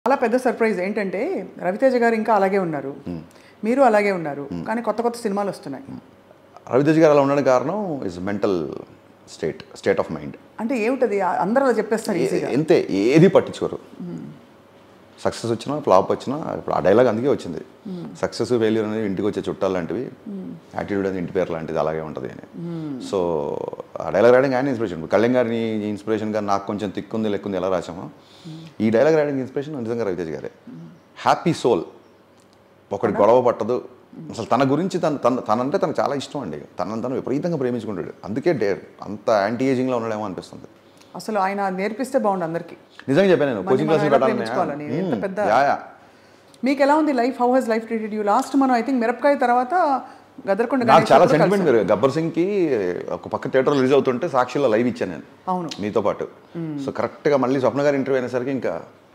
చాలా పెద్ద సర్ప్రైజ్ ఏంటంటే రవితేజ గారు ఇంకా అలాగే ఉన్నారు మీరు అలాగే ఉన్నారు కానీ కొత్త కొత్త సినిమాలు వస్తున్నాయి రవితేజ్ గారు అలా ఉండడానికి కారణం is mental state state of mind అంటే ఏమిటది అందరూ అలా చెప్పేస్తారు ఈజీగా ఎంతే ఏది పట్టించుకోరు సక్సెస్ వచ్చినా ఫ్లాప్ వచ్చినా ఇప్పుడు ఆ డైలాగ్ అందుకే వచ్చింది సక్సెస్ ఫెయిల్యూర్ అనేది ఇంటికి వచ్చే చుట్టాలు లాంటివి యాటిట్యూడ్ అనేది ఇంటి పేరు లాంటిది అలాగే ఉంటుంది అని సో ఆ డైలాగ్ రాయడానికి ఆయన ఇన్స్పిరేషన్ కళ్యాణ్ గారిని ఇన్స్పిరేషన్గా నాకు కొంచెం తిక్కుంది లెక్కుంది ఎలా రాసామో ఈ డైలాగ్ రాయడానికి ఇన్స్పిరేషన్ నిజంగా రవితేజ్ గారే హ్యాపీ సోల్ ఒకటి గొడవ పట్టదు అసలు తన గురించి తన తన తనంటే తనకు చాలా ఇష్టం అండి తనని తను విపరీతంగా ప్రేమించుకుంటాడు అందుకే డేర్ అంత యాంటీ ఏజింగ్లో ఉండడేమో అనిపిస్తుంది అసలు ఆయన నేర్పిస్తే బాగుండు అందరికి నిజంగా చెప్పాను నేను కోచింగ్ మనం క్లాస్ ఎలా ప్రేమించుకోవాలని, ఎంత పెద్ద- యా యా మీకు ఎలా ఉంది life how has life treated you last మనం ఐ థింక్ మిరపకాయ తర్వాత గదరకొండ నాకు గణేష్ చాలా అప్పుడు సెంటిమెంట్ కలిసాం. మీరు గబ్బర్ సింగ్ కి ఒక పక్క థియేటర్ రిలీజ్ అవుతుంటే సాక్షిలో లైవ్ ఇచ్చాను నేను అవును మీతో పాటు సో కరెక్ట్గా మళ్ళీ స్వప్న గారి ఇంటర్వ్యూ అయినసరికి ఇంకా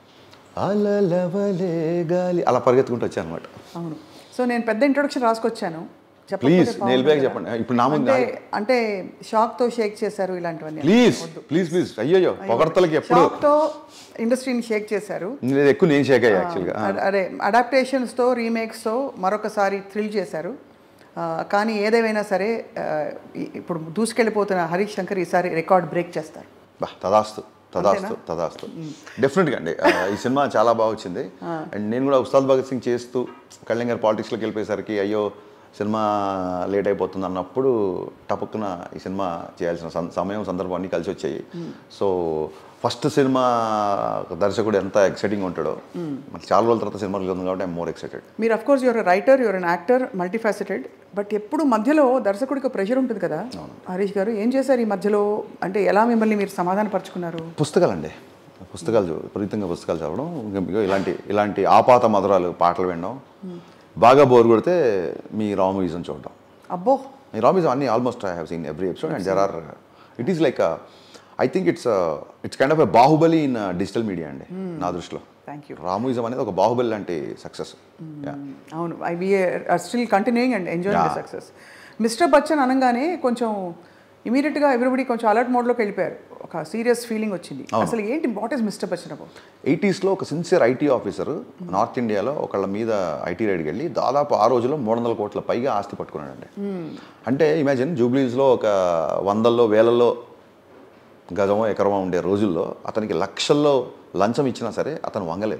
అలలవలే గాలి అలా పరిగెత్తుకుంటూ వచ్చాను అనమాట అవును సో నేను పెద్ద ఇంట్రొడక్షన్ రాసుకొచ్చాను చెప్పకపోతే ప్లీజ్ బాగుండదు నేను వెళ్ళిపోయాక కదా. చెప్పండి ఇప్పుడు నా ముందు అంటే అంటే షాక్ తో షేక్ చేశారు ఇలాంటివన్నీ ప్లీజ్ ప్లీజ్ ప్లీజ్ అయ్యో పొగడతలకి ఎప్పుడు షాక్ తో ఇండస్ట్రీని షేక్ చేశారు నేను ఎక్కువ నేను షేక్ అయ్యా యాక్చువల్గా అ- అదే అడాప్టేషన్స్తో రీమేక్స్తో మరొకసారి థ్రిల్ చేశారు ఆ, కానీ ఏదేమైనా సరే ఆ, ఈ- ఇప్పుడు దూసుకెళ్ళిపోతున్న హరీష్ శంకర్ ఈసారి రికార్డ్ బ్రేక్ చేస్తారు బా తదాస్తు తదాస్తు తదాస్తు డెఫినెట్గా అండి ఆ, ఈ సినిమా చాలా బాగా వచ్చింది అండ్ నేను కూడా ఉస్తాద్ భగత్ సింగ్ చేస్తూ కళ్యాణ్ గారు పాలిటిక్స్లోకి వెళ్ళిపోయేసరికి అయ్యో సినిమా లేట్ అయిపోతుంది అన్నప్పుడు టపక్కున ఈ సినిమా చేయాల్సిన సం- సమయం సందర్భం అన్నీ కలిసి వచ్చాయి సో ఫస్ట్ సినిమా దర్శకుడు ఎంత ఎక్సైటింగ్ ఉంటాడో మరి చాలా రోజుల తర్వాత సినిమా రిలీజ్ ఉంది కాబట్టి ఐఎమ్ మోర్ ఎక్సైటెడ్ మీరు of course your writer your an actor multifaceted but ఎప్పుడు మధ్యలో దర్శకుడికి ప్రెషర్ ఉంటుంది కదా హరీష్ గారు ఏం చేశారు ఈ మధ్యలో అంటే ఎలా మిమ్మల్ని మీరు సమాధాన పరుచుకున్నారు పుస్తకాలండి పుస్తకాలు చదువు- విపరీతంగా పుస్తకాలు చదవడం ఇంకా ఇగో ఇలాంటి ఇలాంటి ఆపాత మధురాలు పాటలు వినడం బాగా బోర్ కొడితే మీ రామూవిజం చూడడం అబ్బో మీ రామూవిజం అన్ని almost I have seen every episode and there are it is like I think it's it's kind of a Baahubali in digital media అండి నా దృష్టిలో థ్యాంక్ యూ రామూవిజం అనేది ఒక బాహుబలి లాంటి సక్సెస్ అవును I we are still continuing and enjoying the Yeah. Success Mister Bachchan అనగానే కొంచెం ఇమీడియట్గా ఎవ్రీబడి కొంచెం అలర్ట్ మోడ్లోకి వెళ్ళిపోయారు ఒక సీరియస్ ఫీలింగ్ వచ్చింది అసలు ఏంటి what is Mister Bachchan about ఎయిటీస్లో ఒక సిన్సియర్ ఐటీ ఆఫీసర్ నార్త్ ఇండియాలో ఒకళ్ళ మీద ఐటీ రైడ్కి వెళ్ళి దాదాపు ఆ రోజుల్లో మూడు వందల కోట్ల పైగా ఆస్తి పట్టుకున్నాడండి అంటే ఇమాజిన్ జూబ్లీస్లో ఒక వందల్లో వేలల్లో గజమో ఎకరమో ఉండే రోజుల్లో అతనికి లక్షల్లో లంచం ఇచ్చినా సరే అతను వంగలేదు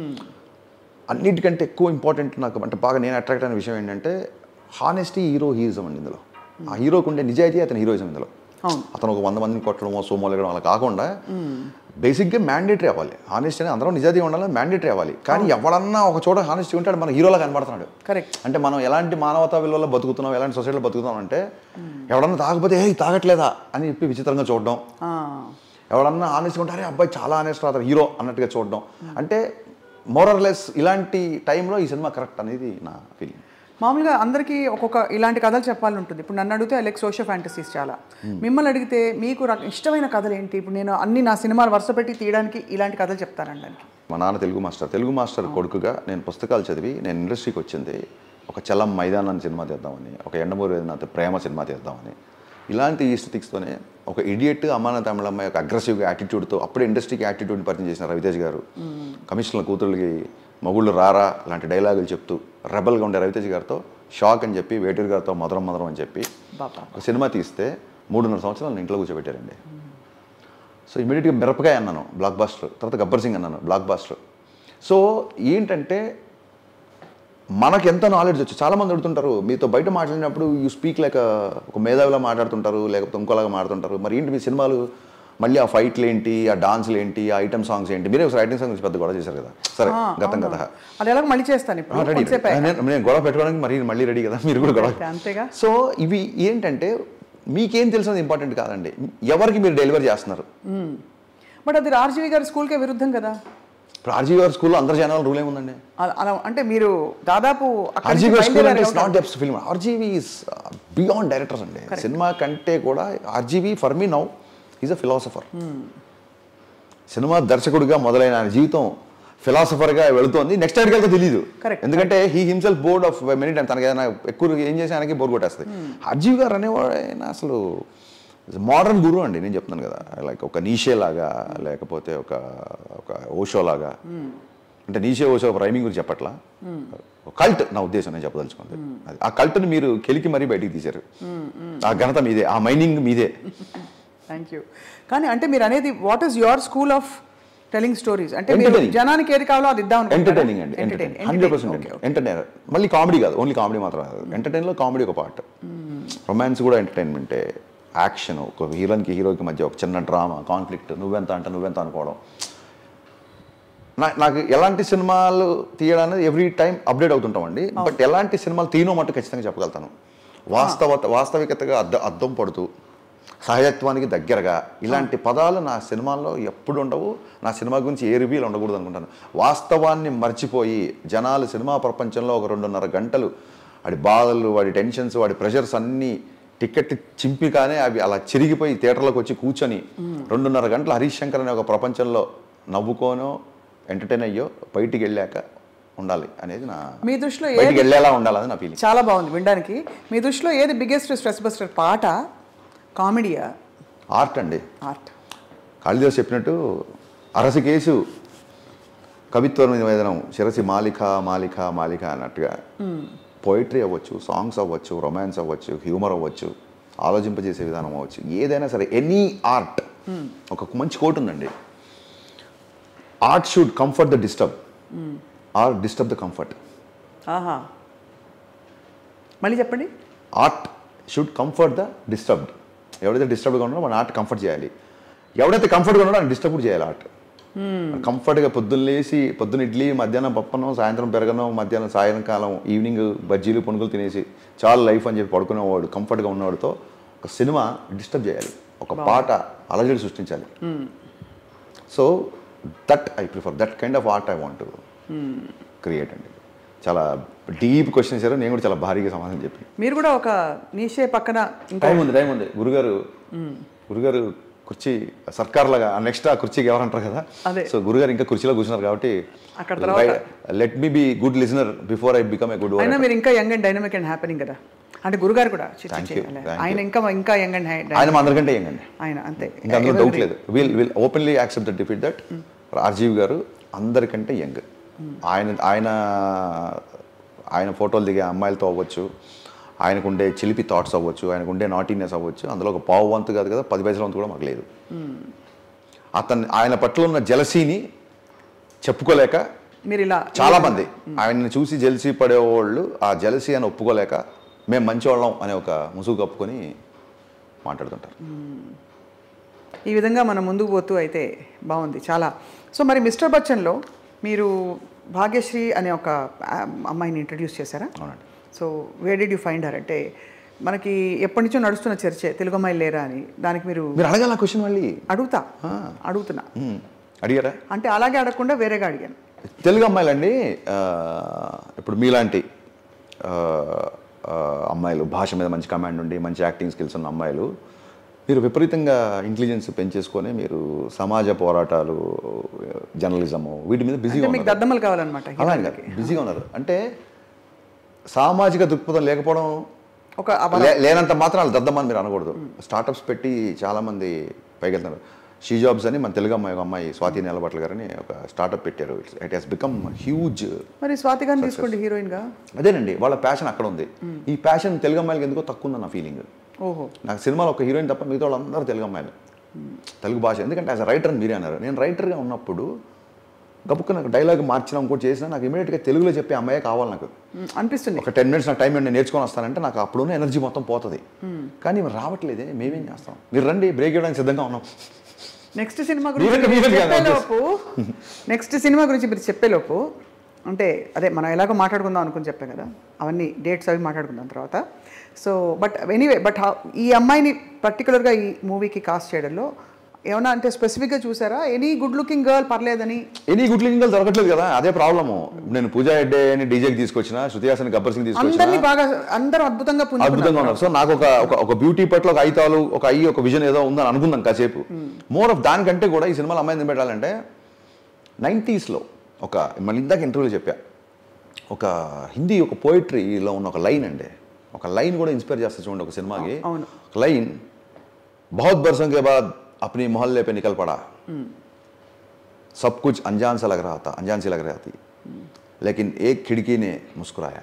అన్నిటికంటే ఎక్కువ ఇంపార్టెంట్ నాకు అంటే బాగా నేను అట్రాక్ట్ అయిన విషయం ఏంటంటే హానెస్టీ హీరో హీరోయిజం అండి ఇందులో ఆ హీరోకు ఉండే నిజాయితీ అతని హీరోయిజం ఇందులో అవును. అతను ఒక వంద మందిని కొట్టడమో సోమో లేగడం అలా కాకుండా బేసిక్గా మ్యాండేటరీ అవ్వాలి హానెస్టీ అని అందరం నిజాయితీ ఉండాలి మ్యాండేటరీ అవ్వాలి కానీ ఎవడన్నా ఒక చోట హానెస్టీ ఉంటాడు మన హీరోలా కనబడుతున్నాడు కరెక్ట్ అంటే మనం ఎలాంటి మానవతా విలువలో బతుకుతున్నాం ఎలాంటి సొసైటీలో బతుకుతున్నాం అంటే ఎవడన్నా తాగకపోతే ఏ తాగట్లేదా అని చెప్పి విచిత్రంగా చూడడం ఎవడన్నా ఆనెస్ట్గా ఉంటారే అబ్బాయి చాలా ఆనెస్ట్ అతను హీరో అన్నట్టుగా చూడడం అంటే మోరర్లెస్ ఇలాంటి టైంలో ఈ సినిమా కరెక్ట్ అనేది నా ఫీలింగ్ మామూలుగా అందరికీ ఒక్కొక్క ఇలాంటి కథలు చెప్పాలని ఉంటుంది ఇప్పుడు నన్ను అడిగితే లైక్ సోషల్ ఫ్యాంటసీస్ చాలా మిమ్మల్ని అడిగితే మీకు రా- ఇష్టమైన కథలు ఏంటి ఇప్పుడు నేను అన్ని నా సినిమాలు వరుస పెట్టి తీయడానికి ఇలాంటి కథలు చెప్తానండి మా నాన్న తెలుగు మాస్టర్ తెలుగు మాస్టర్ కొడుకుగా నేను పుస్తకాలు చదివి నేను ఇండస్ట్రీకి వచ్చింది ఒక చలం మైదానాన్ని సినిమా తీద్దామని ఒక ఎండమూరి వేదనాథ్ ప్రేమ సినిమా తీద్దామని ఇలాంటి ఈస్థితిక్స్తోనే ఒక ఇడియట్ అమ్మాన తమిళమ్మ యొక్క అగ్రెసివ్గా యాటిట్యూడ్తో అప్పుడే ఇండస్ట్రీకి యాటిట్యూడ్ని పరిచయం చేసిన రవితేజ్ గారు కమిషనర్ కూతురులకి మగుళ్ళు రారా లాంటి డైలాగులు చెప్తూ రెబల్గా ఉండే రవితేజ్ గారితో షాక్ అని చెప్పి వేటూరు గారితో మధురం మధురం అని చెప్పి బాబా ఒక సినిమా తీస్తే మూడున్నర సంవత్సరాలు నన్ను ఇంట్లో కూర్చోబెట్టారండి సో ఇమీడియట్గా మిరపకాయ అన్నాను బ్లాక్ బాస్టర్ తర్వాత గబ్బర్ సింగ్ అన్నాను బ్లాక్ బాస్టర్ సో ఏంటంటే మనకు ఎంత నాలెడ్జ్ వచ్చు చాలా మంది అడుగుతుంటారు మీతో బయట మాట్లాడినప్పుడు యూ స్పీక్ లైక్ ఒక మేధావిలా మాట్లాడుతుంటారు లేకపోతే ఇంకోలాగా మాట్లాడుతుంటారు మరి ఏంటి మీ సినిమాలు మళ్ళీ ఆ ఫైట్లు ఏంటి ఆ డాన్స్లు ఏంటి ఆ ఐటమ్ సాంగ్స్ ఏంటి మీరే ఒకసారి ఐటమ్ సాంగ్స్ పెద్ద గొడవ చేశారు కదా సరే గతం కదా అది ఎలాగో మళ్ళీ చేస్తాను ఇప్పుడు రెడీ కొంతసేపు అయ్యాక. నేను నేను గొడవ పెట్టుకోవడానికి మరి మళ్ళీ రెడీ కదా మీరు కూడా గొడవ అంతే, అంతేగా సో ఇవి ఏంటంటే మీకేం తెలిసినది ఇంపార్టెంట్ కాదండి ఎవరికి మీరు డెలివరీ చేస్తున్నారు బట్ అది ఆర్జీవి గారి స్కూల్కే విరుద్ధం కదా ఇప్పుడు ఆర్జీ గారి స్కూల్లో అందరి జనాలు రూల్ ఏముందండి అలా అలా అంటే మీరు దాదాపు అక్కడి ఆర్జీ నుంచి గారి స్కూల్ అంటే బయలుదేరారు it's not just film RGV is beyond directors అండి సినిమా కంటే కూడా RGV for me now is a philosopher cinema దర్శకుడిగా మొదలైన ఆయన జీవితం ఫిలాసఫర్గా వెళుతోంది నెక్స్ట్ ఎక్కడికి వెళ్తే తెలియదు Correct. ఎందుకంటే he himself bored of many time తనకి ఏదైనా ఎక్కువ ఏం చేసి ఆయనకి బోర్ కొట్టేస్తుంది అర్జీవ్ గారు అనేవాడు ఆయన అసలు మోడర్న్ గురువు అండి నేను చెప్తున్నాను కదా లైక్ ఒక నీషే లాగా లేకపోతే ఒక ఒక ఓషో లాగా అంటే నీషే ఓషో ఒక రైమింగ్ గురించి చెప్పట్లా కల్ట్ నా ఉద్దేశం నేను చెప్పదలుచుకుంది అది ఆ కల్ట్ని మీరు కెలికి మరీ బయటికి తీశారు ఆ ఘనత మీదే ఆ మైనింగ్ మీదే థ్యాంక్ యూ కానీ అంటే మీరు అనేది what is your school of telling stories అంటే మీరు Entertaining. జనానికి ఏది కావాలో అది ఇద్దాం ఎంటర్టైనింగ్ అండి ఎంటర్టైన్ హండ్రెడ్ పర్సెంట్ ఎంటర్టైనర్ మళ్ళీ కామెడీ కాదు ఓన్లీ కామెడీ మాత్రం కాదు ఎంటర్టైన్లో కామెడీ ఒక పార్ట్ రొమాన్స్ కూడా ఎంటర్టైన్మెంటే యాక్షన్ ఒక హీరోయిన్కి హీరోకి మధ్య ఒక చిన్న డ్రామా కాన్ఫ్లిక్ట్ నువ్వెంత అంటే నువ్వెంత అనుకోవడం నా- నాకు ఎలాంటి సినిమాలు తీయడానికి ఎవ్రీ టైం అప్డేట్ అవుతుంటామండి బట్ ఎలాంటి సినిమాలు తీయనో మట్టు ఖచ్చితంగా చెప్పగలుగుతాను వాస్తవ వాస్తవికతగా అద్ద అద్దం పడుతూ సహజత్వానికి దగ్గరగా ఇలాంటి పదాలు నా సినిమాల్లో ఎప్పుడు ఉండవు నా సినిమా గురించి ఏ రివ్యూలు ఉండకూడదు అనుకుంటాను వాస్తవాన్ని మర్చిపోయి జనాలు సినిమా ప్రపంచంలో ఒక రెండున్నర గంటలు వాడి బాధలు వాడి టెన్షన్స్ వాడి ప్రెషర్స్ అన్నీ టికెట్ చింపిగానే అవి అలా చిరిగిపోయి థియేటర్లోకి వచ్చి కూర్చొని రెండున్నర గంటల హరీష్ శంకర్ అనే ఒక ప్రపంచంలో నవ్వుకోనో ఎంటర్టైన్ అయ్యో బయటికి వెళ్ళాక ఉండాలి అనేది నా మీ దృష్టిలో బయటికి ఏది వెళ్ళేలా ఉండాలని నా ఫీలింగ్ చాలా బాగుంది వినడానికి మీ దృష్టిలో ఏది బిగ్గెస్ట్ స్ట్రెస్ బస్టర్ పాట కామెడీయా ఆర్ట్ అండి ఆర్ట్ కాళిదాస్ చెప్పినట్టు అరసి కేసు కవిత్వ నివేదనం శిరసి మాలిక మాలిక మాలిక అన్నట్టుగా పోయిటరీ అవ్వచ్చు సాంగ్స్ అవ్వచ్చు రొమాన్స్ అవ్వచ్చు హ్యూమర్ అవ్వచ్చు ఆలోచింపజేసే విధానం అవ్వచ్చు ఏదైనా సరే ఎనీ ఆర్ట్ ఒక మంచి కోట్ ఉందండి art should comfort the disturb or disturb the comfort ఆహా మళ్ళీ చెప్పండి art should comfort the disturbed ఎవడైతే డిస్టర్బ్గా ఉన్నాడో మన ఆర్ట్ కంఫర్ట్ చేయాలి ఎవడైతే కంఫర్ట్గా ఉన్నాడో ఆయన డిస్టర్బ్ చేయాలి ఆర్ట్ కంఫర్ట్గా పొద్దున్న లేచి పొద్దున్న ఇడ్లీ మధ్యాహ్నం పప్పనం సాయంత్రం పెరగనం మధ్యాహ్నం సాయంకాలం ఈవినింగ్ బజ్జీలు పునుగులు తినేసి చాలా లైఫ్ అని చెప్పి పడుకునేవాడు కంఫర్ట్గా ఉన్నవాడితో ఒక సినిమా డిస్టర్బ్ చేయాలి ఒక పాట అలజడి సృష్టించాలి so that I prefer that kind of art I want create అండి చాలా డీప్ క్వశ్చన్ ఇచ్చారు నేను కూడా చాలా భారీగా సమాధానం చెప్పి మీరు కూడా ఒక నీషే పక్కన ఇంకో టైం ఉంది టైం ఉంది గురుగారు గురుగారు కుర్చీ సర్కార్ లాగా నెక్స్ట్ ఆ కుర్చీకి ఎవరంటారు కదా అదే. సో గురుగారు ఇంకా కుర్చీలో కూర్చున్నారు కాబట్టి అక్కడ తర్వాత- let me be good listener before I become a good అయినా మీరు ఇంకా young and dynamic and happening కదా అంటే గురుగారు కూడా చి- చి- Thank చి- you, అలా. thank ఆయన ఇంకా ఇంకా యంగ్ అండ్ ఆయన మా అందరికంటే ఏంగండి ఆయన అంతే ఇంకా అందులో డౌట్ లేదు will will openly accept the defeat that Rajiv garu అందరికంటే యంగ్ ఆయన ఆయన ఆయన ఫోటోలు దిగే అమ్మాయిలతో అవ్వచ్చు ఆయనకు ఉండే చిలిపి థాట్స్ అవ్వచ్చు ఆయనకు ఉండే నాటీనెస్ అవ్వచ్చు అందులో ఒక పావు వంతు కాదు కదా పది పైసల వంతు కూడా మాకు లేదు అతన్ని ఆయన పట్ల ఉన్న జలసీని చెప్పుకోలేక మీరు ఇలా చాలా మంది ఆయన్ని చూసి జెలసీ పడేవాళ్ళు ఆ జెలసీ అని ఒప్పుకోలేక మేము మంచివాళ్ళం అనే ఒక ముసుగు కప్పుకొని మాట్లాడుతుంటారు ఈ విధంగా మనం ముందుకు పోతూ అయితే బాగుంది చాలా సో మరి మిస్టర్ బచ్చన్లో మీరు భాగ్యశ్రీ అనే ఒక ఆ, అమ్మాయిని ఇంట్రడ్యూస్ చేశారా అవునండి so way did you find her అంటే మనకి ఎప్పటి నుంచో నడుస్తున్న చర్చే తెలుగు అమ్మాయిలు లేరా అని దానికి మీరు మీరు అడగాల క్వశ్చన్ మళ్ళీ అడుగుతా అడుగుతున్నా మ్మ్. అడిగారా అంటే అలాగే అడగకుండా వేరేగా అడిగాను తెలుగు అమ్మాయిలండి ఆ, ఇప్పుడు మీలాంటి ఆ, ఆ, అమ్మాయిలు భాష మీద మంచి కమాండ్ ఉండి మంచి యాక్టింగ్ స్కిల్స్ ఉన్న అమ్మాయిలు మీరు విపరీతంగా ఇంటెలిజెన్స్ పెంచేసుకొని మీరు సమాజ పోరాటాలు జర్నలిజము వీటి మీద బిజీగా అంటే మీకు ఉన్నారు దద్దమ్మలు కావాలన్నమాట అలా అని కాదు బిజీగా ఉన్నారు అంటే సామాజిక దృక్పథం లేకపోవడం ఒక అబల- లే- లేనంత మాత్రం వాళ్ళు దద్దమ్మని మీరు అనకూడదు స్టార్టప్స్ పెట్టి చాలామంది పైకి వెళ్తున్నారు షీ జాబ్స్ అని మన తెలుగు అమ్మాయి ఒక అమ్మాయి స్వాతి నిలబట్ల గారని ఒక స్టార్టప్ పెట్టారు ఇట్ హెస్ బికమ్ హ్యూజ్ మరి స్వాతి గారిని తీసుకోండి హీరోయిన్గా అదేనండి వాళ్ళ ప్యాషన్ అక్కడ ఉంది ఈ ప్యాషన్ తెలుగు అమ్మాయిలకి ఎందుకో తక్కువ ఉందన్న ఫీలింగ్ ఓహో నాకు సినిమాలో ఒక హీరోయిన్ తప్ప మిగతా వాళ్ళందరూ తెలుగు అమ్మాయిలు తెలుగు భాష ఎందుకంటే యాజ్ అ రైటర్ మీరే అన్నారు నేను రైటర్గా ఉన్నప్పుడు గబుక్క నాకు డైలాగ్ మార్చినా ఇంకోటి చేసినా నాకు ఇమీడియట్గా తెలుగులో చెప్పే అమ్మాయే కావాలి నాకు మ్, అనిపిస్తుంది ఒక టెన్ మినిట్స్ నాకు టైం నేను నేర్చుకొని వస్తానంటే నాకు అప్పుడున్న ఎనర్జీ మొత్తం పోతుంది కానీ మరి రావట్లేదే మేమేం చేస్తాం మీరు రండి బ్రేక్ ఇవ్వడానికి సిద్ధంగా ఉన్నాం నెక్స్ట్ సినిమా గురించి మీరంటే మీరు మీరే కాదు, చెప్పేలోపు నెక్స్ట్ సినిమా గురించి మీరు చెప్పేలోపు అంటే అదే మనం ఎలాగో మాట్లాడుకుందాం అనుకుని చెప్పాం కదా అవన్నీ డేట్స్ అవి మాట్లాడుకుందాం తర్వాత సో బట్ ఎనీవే బట్ ఈ అమ్మాయిని పర్టికులర్గా ఈ మూవీకి కాస్ట్ చేయడంలో ఏమన్నా అంటే స్పెసిఫిక్గా చూసారా ఎనీ గుడ్ లుకింగ్ గర్ల్ పర్లేదని ఎనీ గుడ్ లింగ్ దొరకట్లేదు కదా అదే ప్రాబ్లము నేను పూజా హెడ్డే అని డీజేకి తీసుకొచ్చిన శృతి హాసన్ గబ్బర్ సింగ్ తీసుకొచ్చిన అందరినీ బాగా అందరూ అద్భుతంగా పుంజుకున్నారు అద్భుతంగా ఉన్నారు సో నాకు ఒక ఒక ఒక బ్యూటీ పట్ల ఒక ఐతాలు ఒక ఐ ఒక విజన్ ఏదో ఉందని అనుకుందాం కాసేపు మోర్ ఆఫ్ దానికంటే కూడా ఈ సినిమాలో అమ్మాయిని ఎందుకు పెట్టాలంటే నైంటీస్లో ఒక మళ్ళీ ఇందాక ఇంటర్వ్యూలో చెప్పా ఒక హిందీ ఒక పోయిటరీలో ఉన్న ఒక లైన్ అండి ఒక లైన్ కూడా ఇన్స్పైర్ చేస్తా చూడండి ఒక సినిమాకి అవును. ఒక లైన్ బహుత్ బర్సం కే బాద్ అప్ని మొహల్లే పే నికల్ పడా सब कुछ अनजान सा लग रहा था अनजान सी लग रहा थी लेकिन एक खिड़की ने मुस्कुराया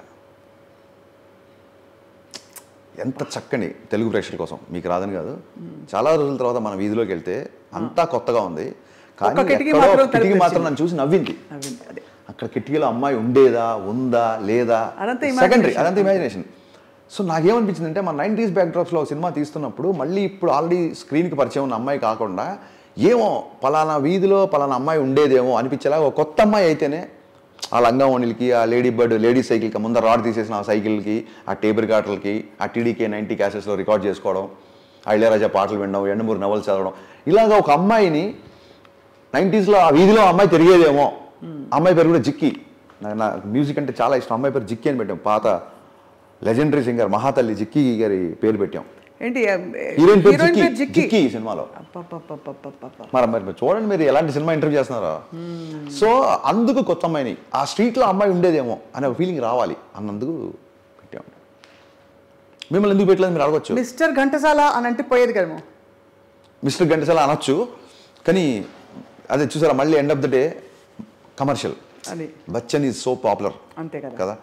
ఎంత చక్కని తెలుగు ప్రేక్షకుల కోసం మీకు రాదని కాదు చాలా రోజుల తర్వాత మన వీధిలోకి వెళ్తే అంతా కొత్తగా ఉంది కానీ ఒక్క కిటికీ ఎక్కడో మాత్రం కిటికీ తలుపు మాత్రం నన్ను చూసి నవ్వింది నవ్వింది అదే అక్కడ కిటికీలో అమ్మాయి ఉండేదా ఉందా లేదా అదంతా సెకండరీ imagination. అదంతా ఇమాజినేషన్ సో నాకేమనిపించింది అంటే మన నైంటీస్ బ్యాక్డ్రాప్స్లో సినిమా తీస్తున్నప్పుడు మళ్ళీ ఇప్పుడు ఆల్రెడీ స్క్రీన్కి పరిచయం ఉన్న అమ్మాయి కాకుండా ఏమో పలానా వీధిలో పలానా అమ్మాయి ఉండేదేమో అనిపించేలా ఒక కొత్త అమ్మాయి అయితేనే ఆ లంగావణిలకి ఆ లేడీ బర్డ్ లేడీ సైకిల్కి ముందర రాడ్ తీసేసిన ఆ సైకిల్కి ఆ టేబుల్ కాటర్లకి ఆ టీడీకే నైంటీ క్యాసెస్లో రికార్డ్ చేసుకోవడం ఆ ఇళయరాజా పాటలు వినడం ఎండమూరి నవలు చదవడం ఇలాగ ఒక అమ్మాయిని నైంటీస్లో ఆ వీధిలో ఆ అమ్మాయి తిరిగేదేమో అమ్మాయి పేరు కూడా జిక్కి నాకు నా మ్యూజిక్ అంటే చాలా ఇష్టం అమ్మాయి పేరు జిక్కి అని పెట్టాం పాత లెజెండరీ సింగర్ మహాతల్లి జిక్కి గారి పేరు పెట్టాం ఏంటి హీరోయిన్ పేరు హీరోయిన్ జిక్కి పేరు జిక్కి జిక్కి ఈ సినిమాలో అబ్బబ్బబ్బబ్బబ్బబ్బ. మరి మరి మీరు చూడండి మీరు ఎలాంటి సినిమా ఇంటర్వ్యూ చేస్తున్నారో సో అందుకు కొత్త అమ్మాయిని ఆ స్ట్రీట్లో అమ్మాయి ఉండేదేమో అనే ఒక ఫీలింగ్ రావాలి అన్నందుకు పెట్టాం మిమ్మల్ని ఎందుకు పెట్టలేదు మీరు అడగొచ్చు మిస్టర్ ఘంటసాల అని అంటే పోయేది కదేమో మిస్టర్ ఘంటసాల అనొచ్చు కానీ అదే చూసారా మళ్ళీ end of the day commercial అది బచ్చన్ ఈజ్ సో పాపులర్ అంతే కదా కదా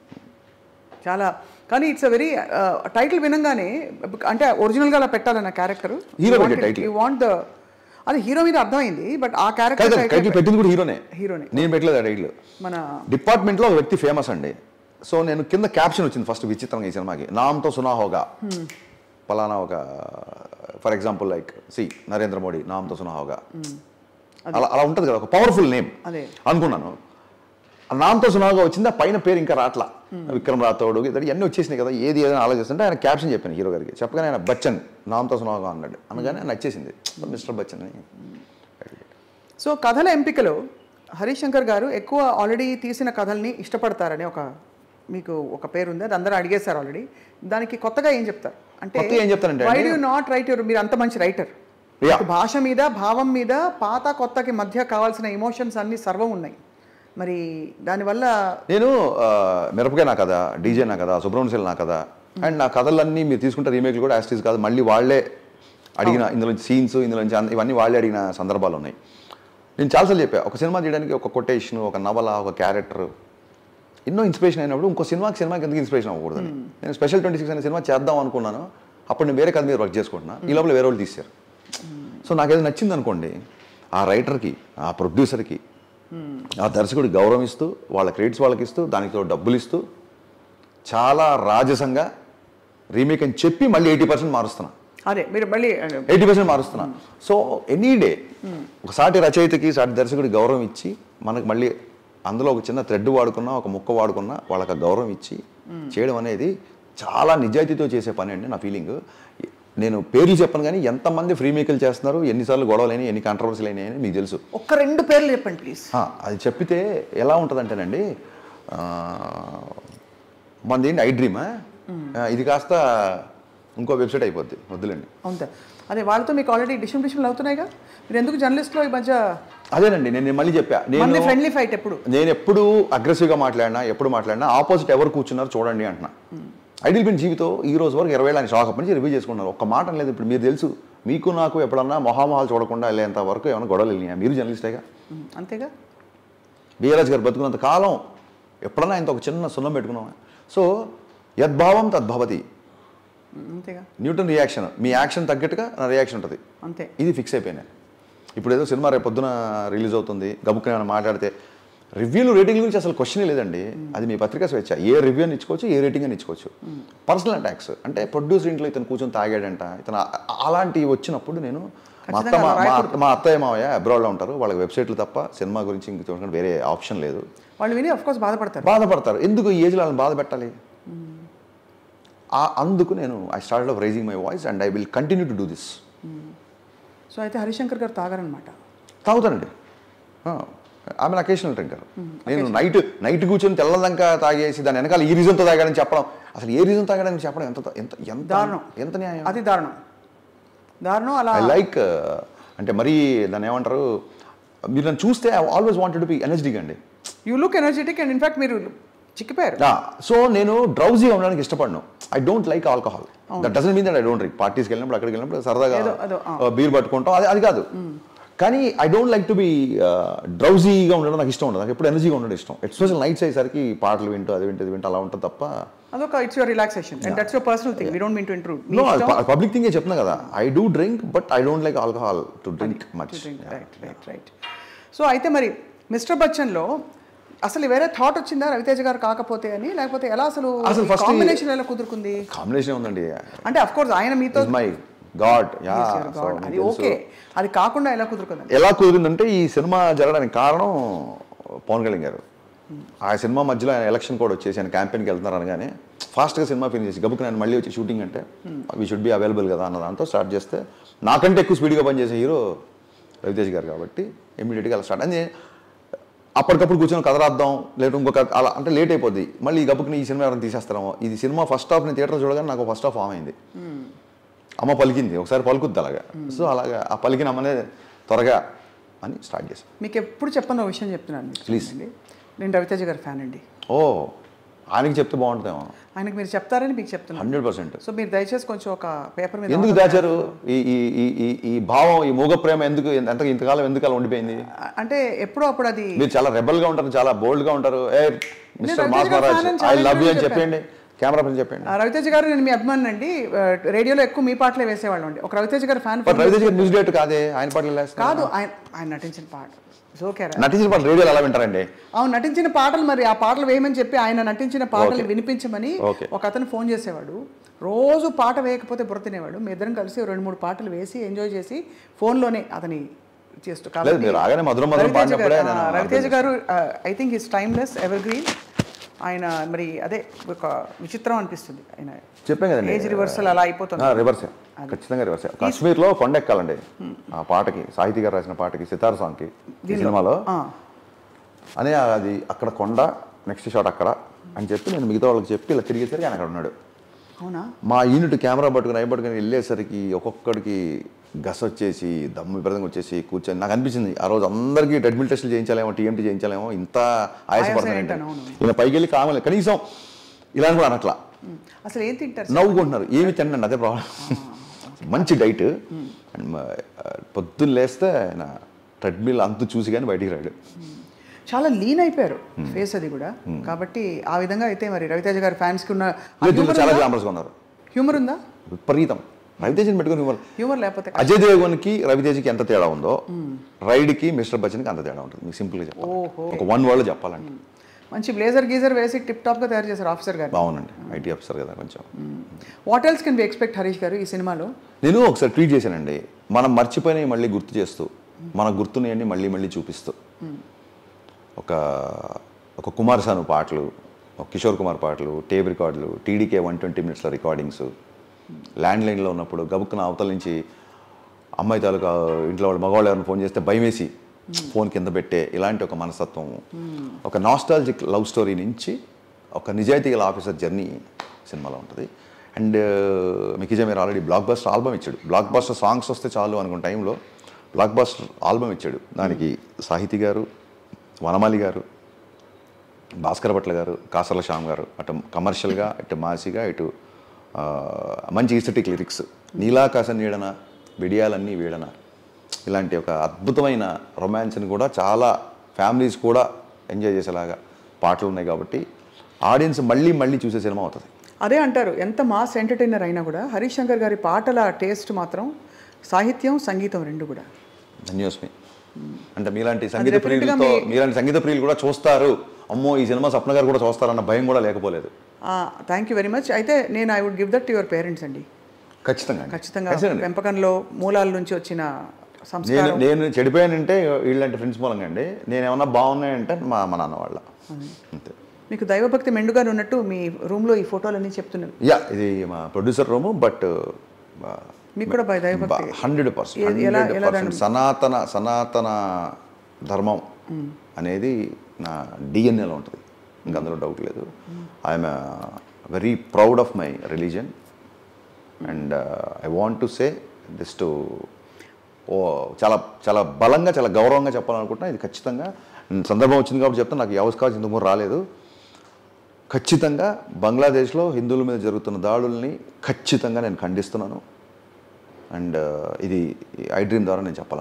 చాలా కానీ ఇట్స్ అ వెరీ టైటిల్ వినంగానే అంటే ఒరిజినల్గా అలా పెట్టాలన్న క్యారెక్టర్ Hero పెట్టే title. యూ వాంట్ ద అది హీరో మీద అర్థమైంది బట్ ఆ కాదు టైటిల్ క్యారెక్టర్ పెట్టింది కూడా హీరోనే హీరోనే నేను పెట్టలేదు ఆ టైటిల్ మన డిపార్ట్మెంట్లో ఒక వ్యక్తి ఫేమస్ అండి సో నేను కింద క్యాప్షన్ వచ్చింది ఫస్ట్ విచిత్రంగా ఈ సినిమాకి నామ్తో సునా హోగా పలానా ఒక ఫర్ ఎగ్జాంపుల్ లైక్ సి నరేంద్ర మోడీ నామ్తో సునా హోగా అలా అలా ఉంటుంది కదా ఒక పవర్ఫుల్ నేమ్ అదే. అనుకున్నాను ఆ నామ్తో సునాగా వచ్చింది ఆ పైన పేరు ఇంకా రాట్లా విక్రమ్ రాథోడ్ ఇతడు ఇవన్నీ వచ్చేసినాయి కదా ఏది ఏదైనా ఆలోచిస్తుంటే ఆయన క్యాప్షన్ చెప్పాను హీరో గారికి చెప్పగానే ఆయన బచ్చన్ నామ్తో సునాగా అన్నాడు అనగానే ఆయన నచ్చేసింది మిస్టర్ బచ్చన్ అని సో కథల ఎంపికలో హరీష్ శంకర్ గారు ఎక్కువ ఆల్రెడీ తీసిన కథల్ని ఇష్టపడతారని ఒక మీకు ఒక పేరు ఉంది అది అందరూ అడిగేశారు ఆల్రెడీ దానికి కొత్తగా ఏం చెప్తారు అంటే కొత్తగా ఏం చెప్తానంటే వై అండి- డూ నాట్ రైట్ యువర్ మీరు అంత మంచి రైటర్ Yeah. భాష మీద భావం మీద పాత కొత్తకి మధ్య కావాల్సిన ఎమోషన్స్ అన్ని సర్వం ఉన్నాయి మరి దానివల్ల నేను ఆ, మిరపకాయ నా కథ డీజే నా కథ సుబ్రహ్మణ్యం నా కథ అండ్ నా కథలన్నీ మీరు తీసుకుంటే రీమేక్లు కూడా యాస్టీస్ కాదు మళ్ళీ వాళ్ళే అడిగిన ఇందులో సీన్స్ ఇందులో నుంచి అన్ని- ఇవన్నీ వాళ్ళే అడిగిన సందర్భాలు ఉన్నాయి నేను చాలాసార్లు చెప్పా ఒక సినిమా చేయడానికి ఒక కొటేషన్ ఒక నవల ఒక క్యారెక్టర్ ఎన్నో ఇన్స్పిరేషన్ అయినప్పుడు ఇంకో సినిమాకి సినిమాకి ఎందుకు ఇన్స్పిరేషన్ అవ్వకూడదని నేను స్పెషల్ ట్వంటీ సిక్స్ అనే సినిమా చేద్దాం అనుకున్నాను అప్పుడు నేను వేరే కథ మీద వర్క్ చేసుకుంటున్నా ఈ లోపల వేరే వాళ్ళు తీశారు సో నాకు ఏదో నచ్చింది అనుకోండి ఆ రైటర్కి ఆ ప్రొడ్యూసర్కి ఆ దర్శకుడికి గౌరవం ఇస్తూ వాళ్ళ క్రెడిట్స్ వాళ్ళకి ఇస్తూ దానికి తోడు డబ్బులు ఇస్తూ చాలా రాజసంగా రీమేక్ అని చెప్పి మళ్ళీ ఎయిటీ పర్సెంట్ మారుస్తున్నా అదే మీరు మళ్ళీ ఎయిటీ పర్సెంట్ మారుస్తున్నా సో ఎనీ డే ఒక సాటి రచయితకి సాటి దర్శకుడికి గౌరవం ఇచ్చి మనకు మళ్ళీ అందులో ఒక చిన్న థ్రెడ్ వాడుకున్నా ఒక ముక్క వాడుకున్నా వాళ్ళకి ఆ గౌరవం ఇచ్చి చేయడం అనేది చాలా నిజాయితీతో చేసే పని అండి నా ఫీలింగ్ నేను పేర్లు చెప్పను కానీ ఎంతమంది ఫ్రీ మేకలు చేస్తున్నారు ఎన్నిసార్లు గొడవలైనాయి ఎన్ని కాంట్రవర్సీలు అయినాయి అని మీకు తెలుసు ఒక్క రెండు పేర్లు చెప్పండి ప్లీజ్ ఆ, అది చెప్పితే ఎలా ఉంటుందంటేనండి ఆ, మనది ఏంటి ఐ డ్రీమా ఇది కాస్త ఇంకో వెబ్సైట్ అయిపోద్ది వద్దులేండి అవుతా అదే వాళ్ళతో మీకు ఆల్రెడీ డిషన్ డిషన్ అవుతున్నాయిగా మీరు ఎందుకు జర్నలిస్ట్లో ఈ మధ్య అదేనండి నేను మళ్ళీ చెప్పా మంది నేను ఫ్రెండ్లీ ఫైట్ ఎప్పుడు నేను ఎప్పుడు అగ్రెసివ్గా మాట్లాడినా ఎప్పుడు మాట్లాడినా ఆపోజిట్ ఎవరు కూర్చున్నారు చూడండి అంటున్నా ఐడియల్ పిన్ జీవితం ఈ రోజు వరకు ఇరవై ఏళ్ళ షాక్ అప్పటి నుంచి రివ్యూ చేసుకున్నారు ఒక్క మాట లేదు ఇప్పుడు మీరు తెలుసు మీకు నాకు ఎప్పుడన్నా మొహామొహాలు చూడకుండా వెళ్ళేంత వరకు ఏమైనా గొడవలు వెళ్ళినాయా మీరు జర్నలిస్టేగా ఉమ్, అంతేగా బీఆర్ఎస్ గారు బతుకున్నంత కాలం ఎప్పుడన్నా ఆయనతో ఒక చిన్న సున్నం పెట్టుకున్నాం సో యద్భావం తద్భవతి ఉమ్, అంతేగా న్యూటన్ రియాక్షన్ మీ యాక్షన్ తగ్గట్టుగా నా రియాక్షన్ ఉంటుంది అంతే ఇది ఫిక్స్ అయిపోయినా ఇప్పుడు ఏదో సినిమా రేపు పొద్దున రిలీజ్ అవుతుంది గబుక్కుని ఏమైనా మాట్లాడితే రివ్యూలు రేటింగ్ గురించి అసలు క్వశ్చన్ లేదండి అది మీ పత్రిక స్వేచ్ఛ ఏ రివ్యూ అని ఇచ్చుకోవచ్చు ఏ రేటింగ్ అని ఇచ్చుకోవచ్చు పర్సనల్ అటాక్స్ అంటే ప్రొడ్యూసర్ ఇంట్లో ఇతను కూర్చొని తాగాడంట ఇతను ఆ- అలాంటివి వచ్చినప్పుడు నేను మా అత్త మా- మా అత్త- మా అత్తయ్య మావయ్య అబ్రాడ్లో ఉంటారు వాళ్ళకి వెబ్సైట్లు తప్ప సినిమా గురించి ఇంక చూడకుండా వేరే ఆప్షన్ లేదు వాళ్ళు విని అఫ్ కోర్స్ బాధపడతారు బాధపడతారు ఎందుకు ఈ ఏజ్లో వాళ్ళని బాధ పెట్టాలి ఆ అందుకు నేను I start of rising my voice and I will continue to do this so అయితే హరిశంకర్ గారు తాగారనమాట తాగుతానండి ఆమె అకేషనల్ డ్రింకర్ నేను నైట్ నైట్ కూర్చొని తెల్లదంకా తాగేసి దాని వెనకాల ఈ రీజన్తో తాగాడని చెప్పడం అసలు ఏ రీజన్ తాగాడని చెప్పడం ఎంత ఎంత ఎంత దారుణం. ఎంత న్యాయం అతి దారుణం దారుణం అలా ఐ లైక్ అంటే మరీ దాన్ని ఏమంటారు మీరు నన్ను చూస్తే I always wanted to be energetic అండి you look energetic and in fact మీరు చిక్కిపోయారు సో నేను డ్రౌజీగా ఉండడానికి ఇష్టపడను I don't like alcohol that doesn't mean that I don't drink పార్టీస్కి వెళ్ళినప్పుడు అక్కడికి వెళ్ళినప్పుడు సరదాగా ఏదో- అదో, ఆ. బీర్ పట్టుకుంటాం అది అది కాదు కానీ I don't like to be డ్రౌజీగా ఉండడం నాకు ఇష్టం ఉండదు నాకు ఎప్పుడు ఎనర్జీగా ఉండడం ఇష్టం ఎస్పెషల్ నైట్స్ అయ్యేసరికి పాటలు వింటూ అది వింటూ ఇది వింటూ అలా ఉంటుంది తప్ప అదొక it's your relaxation and that's your personal thing we don't mean to intrude no public థింగే చెప్తున్నా కదా I do drink but I don't like alcohol to drink much right right right so అయితే మరి మిస్టర్ బచ్చన్లో అసలు వేరే thought వచ్చిందా రవితేజ గారు కాకపోతే అని లేకపోతే ఎలా అసలు అసలు first ఈ- కాంబినేషన్ ఎలా కుదురుకుంది కాంబినేషన్ ఉందండి అంటే అఫ్ కోర్స్ ఆయన మీతో is my God yeah Yes, your God. అది ఓకే అది కాకుండా ఎలా కుదురుకుందండి ఎలా కుదిరిందంటే ఈ సినిమా జరగడానికి కారణం పవన్ కళ్యాణ్ గారు ఆ సినిమా మధ్యలో ఆయన ఎలక్షన్ కూడా వచ్చేసి ఆయన క్యాంపెయిన్కి వెళ్తున్నారు అనగానే ఫాస్ట్గా సినిమా ఫినిష్ చేసి గబుకు నేను మళ్ళీ వచ్చి షూటింగ్ అంటే వీ షుడ్ బి అవైలబుల్ కదా అన్న దాంతో స్టార్ట్ చేస్తే నాకంటే ఎక్కువ స్పీడ్గా పనిచేసే హీరో రవితేజ్ గారు కాబట్టి ఇమీడియట్గా అలా స్టార్ట్ అని అప్పటికప్పుడు కూర్చొని కథ రాద్దాం లేదా ఇంకొక అలా అంటే లేట్ అయిపోద్ది మళ్ళీ ఈ గబుకుని ఈ సినిమా ఎవరైనా తీసేస్తారేమో ఇది సినిమా ఫస్ట్ హాఫ్ నేను థియేటర్ చూడగానే నాకు ఫస్ట్ హాఫ్ ఫామ్ అయింది అమ్మ పలికింది ఒకసారి పలుకుద్ది అలాగా సో అలాగా ఆ పలికిన అమ్మనే త్వరగా అని స్టార్ట్ చేశాను మీకు ఎప్పుడు చెప్పను ఒక విషయం చెప్తున్నాను మీకు. Please. అండి నేను రవితేజ గారి ఫ్యాన్ అండి ఓ ఆయనకి చెప్తే బాగుంటుందేమో ఆయనకి మీరు చెప్తారని మీకు చెప్తున్నాను హండ్రెడ్ పర్సెంట్ సో మీరు దయచేసి కొంచెం ఒక పేపర్ మీద ఎందుకు దాచారు ఈ ఈ ఈ ఈ ఈ భావం ఈ మూగ ప్రేమ ఎందుకు ఎంత ఇంతకాలం ఎందుకు అలా ఉండిపోయింది అంటే ఎప్పుడో అప్పుడు అది మీరు చాలా రెబల్ గా ఉంటారు చాలా బోల్డ్ గా ఉంటారు ఏ mister Ravi Teja mass garu Maharaj fan అని ఐ చాలా లవ్ యూ అని interview చెప్పండి కెమెరా పని చెప్పండి ఆ, రవితేజ గారు నేను మీ అభిమాని అండి ఆ, రేడియోలో ఎక్కువ మీ పాటలే వేసేవాళ్ళం అండి ఒక రవితేజ గారి ఫ్యాన్ బట్ రవితేజ్ గారు న్యూస్ డేట్ కాదే ఆయన పాటలు వేస్తారు కాదు ఆయన ఆయన నటించిన పాట ఓకే నటించిన పాటలు రేడియోలో ఎలా వింటారండి అవును నటించిన పాటలు మరి ఆ పాటలు వేయమని చెప్పి ఆయన నటించిన పాటలు Okay. వినిపించమని Okay. ఒక అతను ఫోన్ చేసేవాడు రోజు పాట వేయకపోతే బుర్ర తినేవాడు మీ ఇద్దరం కలిసి రెండు మూడు పాటలు వేసి ఎంజాయ్ చేసి ఫోన్లోనే అతని చేస్తూ లేదు మీరు రాగానే మధురం మధురం రవితేజ పాడినప్పుడే గారు, నేను ఆ, Ravi Teja garu I think his timeless evergreen ఆయన మరి అదే ఒక విచిత్రం అనిపిస్తుంది ఆయన చెప్పాం కదండి ఏజ్ రివర్సల్ అలా అయిపోతుంది రివర్సే ఖచ్చితంగా రివర్సే కాశ్మీర్లో కొండ ఎక్కాలండి ఆ పాటకి సాహితీ గారు రాసిన పాటకి సితార సాంగ్కి ఈ సినిమాలో ఆ, అనే అది అక్కడ కొండ నెక్స్ట్ షాట్ అక్కడ అని చెప్పి నేను మిగతా వాళ్ళకి చెప్పి ఇలా తిరిగేసరికి ఆయన అక్కడ ఉన్నాడు అవునా మా యూనిట్ కెమెరా పట్టుకుని అయి పట్టుకుని వెళ్ళేసరికి ఒక్కొక్కడికి గస వచ్చేసి దమ్ము విపరీతంగా వచ్చేసి కూర్చొని నాకు అనిపించింది ఆ రోజు అందరికీ ట్రెడ్మిల్ టెస్టులు చేయించాలేమో టీఎంటీ చేయించాలేమో ఇంత ఆయాసపడుతున్నాయి ఏంటని, అవును. ఈయన పైకి వెళ్ళి కావాలి కనీసం ఇలా అని కూడా అనట్లా ఉమ్. అసలు ఏం తింటారు నవ్వుకుంటున్నారు ఏమి తినండి అదే ప్రాబ్లం మంచి డైట్ అండ్ పొద్దున్న లేస్తే ఆయన ట్రెడ్మిల్ అంతు చూసి కానీ బయటికి రాడు చాలా లీన్ అయిపోయారు ఫేస్ అది కూడా కాబట్టి ఆ విధంగా అయితే మరి రవితేజ గారి ఫ్యాన్స్ కి ఉన్న లేదు, దీంట్లో చాలా గ్లామరస్గా ఉన్నారు హ్యూమర్ ఉందా విపరీతం రవితేజని పెట్టుకుని ఇవ్వాలి హ్యూమర్ లేకపోతే అజయ్ దేవగన్కి రవితేజకి ఎంత తేడా ఉందో రైడ్కి మిస్టర్ బచ్చన్కి అంత తేడా ఉంటుంది మీకు సింపుల్గా చెప్పాలి ఓహో. ఒక వన్ వర్డ్ చెప్పాలంటే మంచి బ్లేజర్ గీజర్ వేసి టిప్ టాప్ గా తయారు చేశారు ఆఫీసర్ గారు బాగుందండి ఐటీ ఆఫీసర్ కదా కొంచెం what else can be expect Harish garu ఈ సినిమాలో నేను ఒకసారి ట్వీట్ చేశానండి మనం మర్చిపోయినవి మళ్ళీ గుర్తు చేస్తూ మన గుర్తున్నాయన్ని మళ్ళీ మళ్ళీ చూపిస్తూ ఒక ఒక కుమార్ సాను పాటలు ఒక కిషోర్ కుమార్ పాటలు టేప్ రికార్డులు టీడీకే వన్ ట్వంటీ మినిట్స్ల రికార్డింగ్స్ ల్యాండ్ లైన్లో ఉన్నప్పుడు గబుక్కున అవతల నుంచి అమ్మాయి తాలూకా ఇంట్లో వాళ్ళు మగవాళ్ళు ఎవరైనా ఫోన్ చేస్తే భయమేసి ఫోన్ కింద పెట్టే ఇలాంటి ఒక మనస్తత్వం ఒక నాస్టాలజిక్ లవ్ స్టోరీ నుంచి ఒక నిజాయితీ గల ఆఫీసర్ జర్నీ సినిమాలో ఉంటుంది అండ్ మికిజా మీరు ఆల్రెడీ బ్లాక్ బస్టర్ ఆల్బమ్ ఇచ్చాడు బ్లాక్ బస్టర్ సాంగ్స్ వస్తే చాలు అనుకున్న టైంలో బ్లాక్ బస్టర్ ఆల్బమ్ ఇచ్చాడు దానికి సాహితీ గారు వనమాలి గారు భాస్కర్ భట్ల గారు కాసర్ల శ్యామ్ గారు అటు కమర్షియల్గా ఇటు మాసిగా ఇటు ఆ, మంచి ఇస్థెటిక్ లిరిక్స్ నీలాకాశ నీడన విడియాలన్నీ వీడన ఇలాంటి ఒక అద్భుతమైన రొమాన్స్ని కూడా చాలా ఫ్యామిలీస్ కూడా ఎంజాయ్ చేసేలాగా పాటలు ఉన్నాయి కాబట్టి ఆడియన్స్ మళ్ళీ మళ్ళీ చూసే సినిమా అవుతుంది అదే అంటారు ఎంత మాస్ ఎంటర్టైనర్ అయినా కూడా హరీష్ శంకర్ గారి పాటల టేస్ట్ మాత్రం సాహిత్యం సంగీతం రెండు కూడా ధన్యోస్మి అంటే మీలాంటి సంగీత definitely గా ప్రియులతో మీ- మీలాంటి సంగీత ప్రియులు కూడా చూస్తారు అమ్మో ఈ సినిమా స్వప్న గారు కూడా చూస్తారన్న భయం కూడా లేకపోలేదు థ్యాంక్ యూ వెరీ మచ్ అయితే నేను I would give that to your parents అండి ఖచ్చితంగా అండి. ఖచ్చితంగా ఖచ్చితంగా పెంపకంలో మూలాల నుంచి వచ్చిన నేను సంస్కారం నేను చెడిపోయానంటే వీళ్ళంటే ఫ్రెండ్స్ మూలంగా అండి నేను ఏమన్నా బాగున్నాయంటే మా మా నాన్న వాళ్ళ అంతే మీకు దైవభక్తి మెండుగానే ఉన్నట్టు మీ రూమ్లో ఈ ఫోటోలన్నీ చెప్తున్నాను యా ఇది మా ప్రొడ్యూసర్ రూము బట్ మీకు కూడా బై దైవభక్తి హండ్రెడ్ ఏ- పర్సెంట్ ఎలా- హండ్రెడ్ ఎలా పర్సెంట్ సనాతన సనాతన ధర్మం అనేది నా డిఎన్ఏలో ఉంటుంది ఇంకా అందులో డౌట్ లేదు I'm very proud of my religion and I want to say this to ఓ చాలా చాలా బలంగా చాలా గౌరవంగా చెప్పాలనుకుంటున్నా ఇది ఖచ్చితంగా సందర్భం వచ్చింది కాబట్టి చెప్తాను నాకు ఈ అవకాశం ఇంతకు ముందు రాలేదు ఖచ్చితంగా బంగ్లాదేశ్లో హిందువుల మీద జరుగుతున్న దాడుల్ని ఖచ్చితంగా నేను ఖండిస్తున్నాను అండ్ ఇది ఐ డ్రీమ్ ద్వారా నేను చెప్పాలనుకుంటున్నాను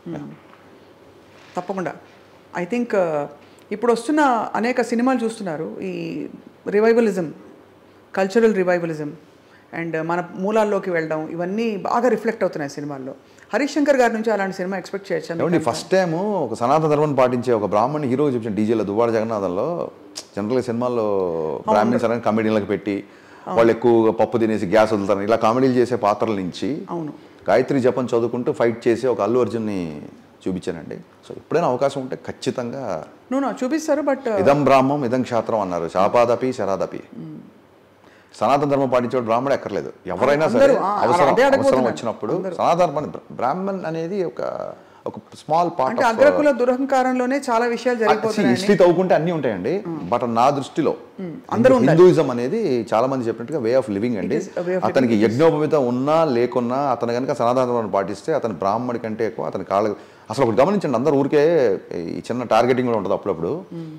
తప్పకుండా ఐ థింక్ ఇప్పుడు వస్తున్న అనేక సినిమాలు చూస్తున్నారు ఈ రివైవలిజం కల్చరల్ రివైవలిజం అండ్ మన మూలాల్లోకి వెళ్ళడం ఇవన్నీ బాగా రిఫ్లెక్ట్ అవుతున్నాయి సినిమాల్లో హరీష్ శంకర్ గారి నుంచి అలాంటి సినిమా ఎక్స్పెక్ట్ చేయొచ్చు ఏమండి ఫస్ట్ టైం ఒక సనాతన ధర్మం పాటించే ఒక బ్రాహ్మణ్ హీరో చూపించిన డీజేలో దువ్వాడ జగన్నాథంలో జనరల్గా సినిమాల్లో బ్రాహ్మణ్స్ అని కమెడీలకు పెట్టి వాళ్ళు ఎక్కువగా పప్పు తినేసి గ్యాస్ వదులుతారు ఇలా కామెడీలు చేసే పాత్రల నుంచి అవును గాయత్రి జపం చదువుకుంటూ ఫైట్ చేసి ఒక అల్లు అర్జున్ని చూపించానండి సో ఎప్పుడైనా అవకాశం ఉంటే ఖచ్చితంగా నో చూపిస్తారు బట్ ఇదం బ్రాహ్మం ఇదం క్షాత్రం అన్నారు శాపాదపి శరాదపి సనాతన ధర్మం పాటించేవాడు బ్రాహ్మణుడు ఎక్కర్లేదు ఎవరైనా సరే అందరూ, ఆ, అవసరం అదే అవసరం అడగబోతున్నాను. వచ్చినప్పుడు సనాతన ధర్మం బ్రాహ్మణ్ అనేది ఒక ఒక స్మాల్ పార్ట్ అంటే అగ్రకుల దురహంకారంలోనే చాలా విషయాలు జరిగిపోతున్నాయి హిస్టరీ తవ్వుకుంటే అన్ని ఉంటాయండి బట్ నా దృష్టిలో అందరూ హిందూయిజం అనేది చాలా మంది చెప్పినట్టుగా వే ఆఫ్ లివింగ్ అండి is a way of అతనికి యజ్ఞోపమిత ఉన్నా లేకున్నా అతను కనుక సనాతన ధర్మాన్ని పాటిస్తే అతని బ్రాహ్మడి కంటే ఎక్కువ అతని కాళ్ళ అసలు ఒకటి గమనించండి అందరు ఊరికే ఈ చిన్న టార్గెటింగ్ కూడా ఉంటుంది అప్పుడప్పుడు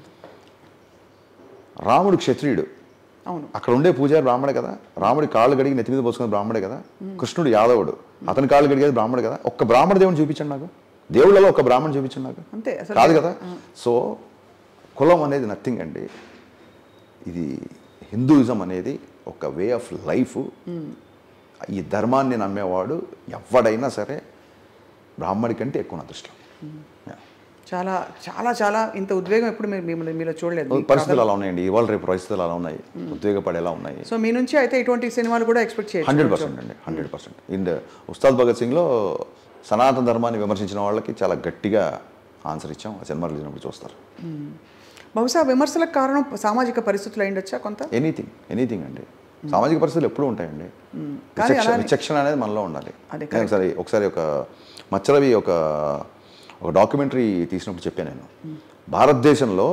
రాముడు క్షత్రియుడు అవును అక్కడ ఉండే పూజారి బ్రాహ్మడే కదా రాముడి కాళ్ళు గడిగి నెత్తి మీద పోసుకునే బ్రాహ్మడే కదా కృష్ణుడు యాదవుడు అతని కాళ్ళు గడిగేది బ్రాహ్మడు కదా ఒక్క బ్రాహ్మణ దేవుని చూపించండి నాకు దేవుళ్ళలో ఒక బ్రాహ్మణ చూపించండి నాకు అంతే అసలు కాదు కదా సో కులం అనేది నథింగ్ అండి ఇది హిందూయిజం అనేది ఒక వే ఆఫ్ లైఫ్ ఈ ధర్మాన్ని నమ్మేవాడు ఎవడైనా సరే బ్రాహ్మడి కంటే ఎక్కువ నా దృష్టిలో Yeah. చాలా చాలా చాలా ఇంత ఉద్వేగం ఎప్పుడు మీరు మిమ్మల్ని మీలో చూడలేదు మీ పరిస్థితులు అలా ఉన్నాయండి ఇవాళ రేపు పరిస్థితులు అలా ఉన్నాయి ఉద్వేగపడేలా ఉన్నాయి సో మీ నుంచి అయితే ఇటువంటి సినిమాలు కూడా ఎక్స్పెక్ట్ చేయొచ్చు హండ్రెడ్ పర్సెంట్ అండి hundred percent and Ustaad Bhagat సింగ్లో సనాతన ధర్మాన్ని విమర్శించిన వాళ్ళకి చాలా గట్టిగా ఆన్సర్ ఇచ్చాం ఆ సినిమా రిలీజ్ అయినప్పుడు చూస్తారు బహుశా విమర్శలకు కారణం సామాజిక పరిస్థితులు అయిండొచ్చా కొంత ఎనీథింగ్ ఎనీథింగ్ అండి సామాజిక పరిస్థితులు ఎప్పుడూ ఉంటాయండి కానీ విచక్ష- విచక్షణ అనేది మనలో ఉండాలి అదే నేను ఒకసారి ఒకసారి ఒక మచ్చరవి ఒక ఒక డాక్యుమెంటరీ తీసినప్పుడు చెప్పాను నేను భారతదేశంలో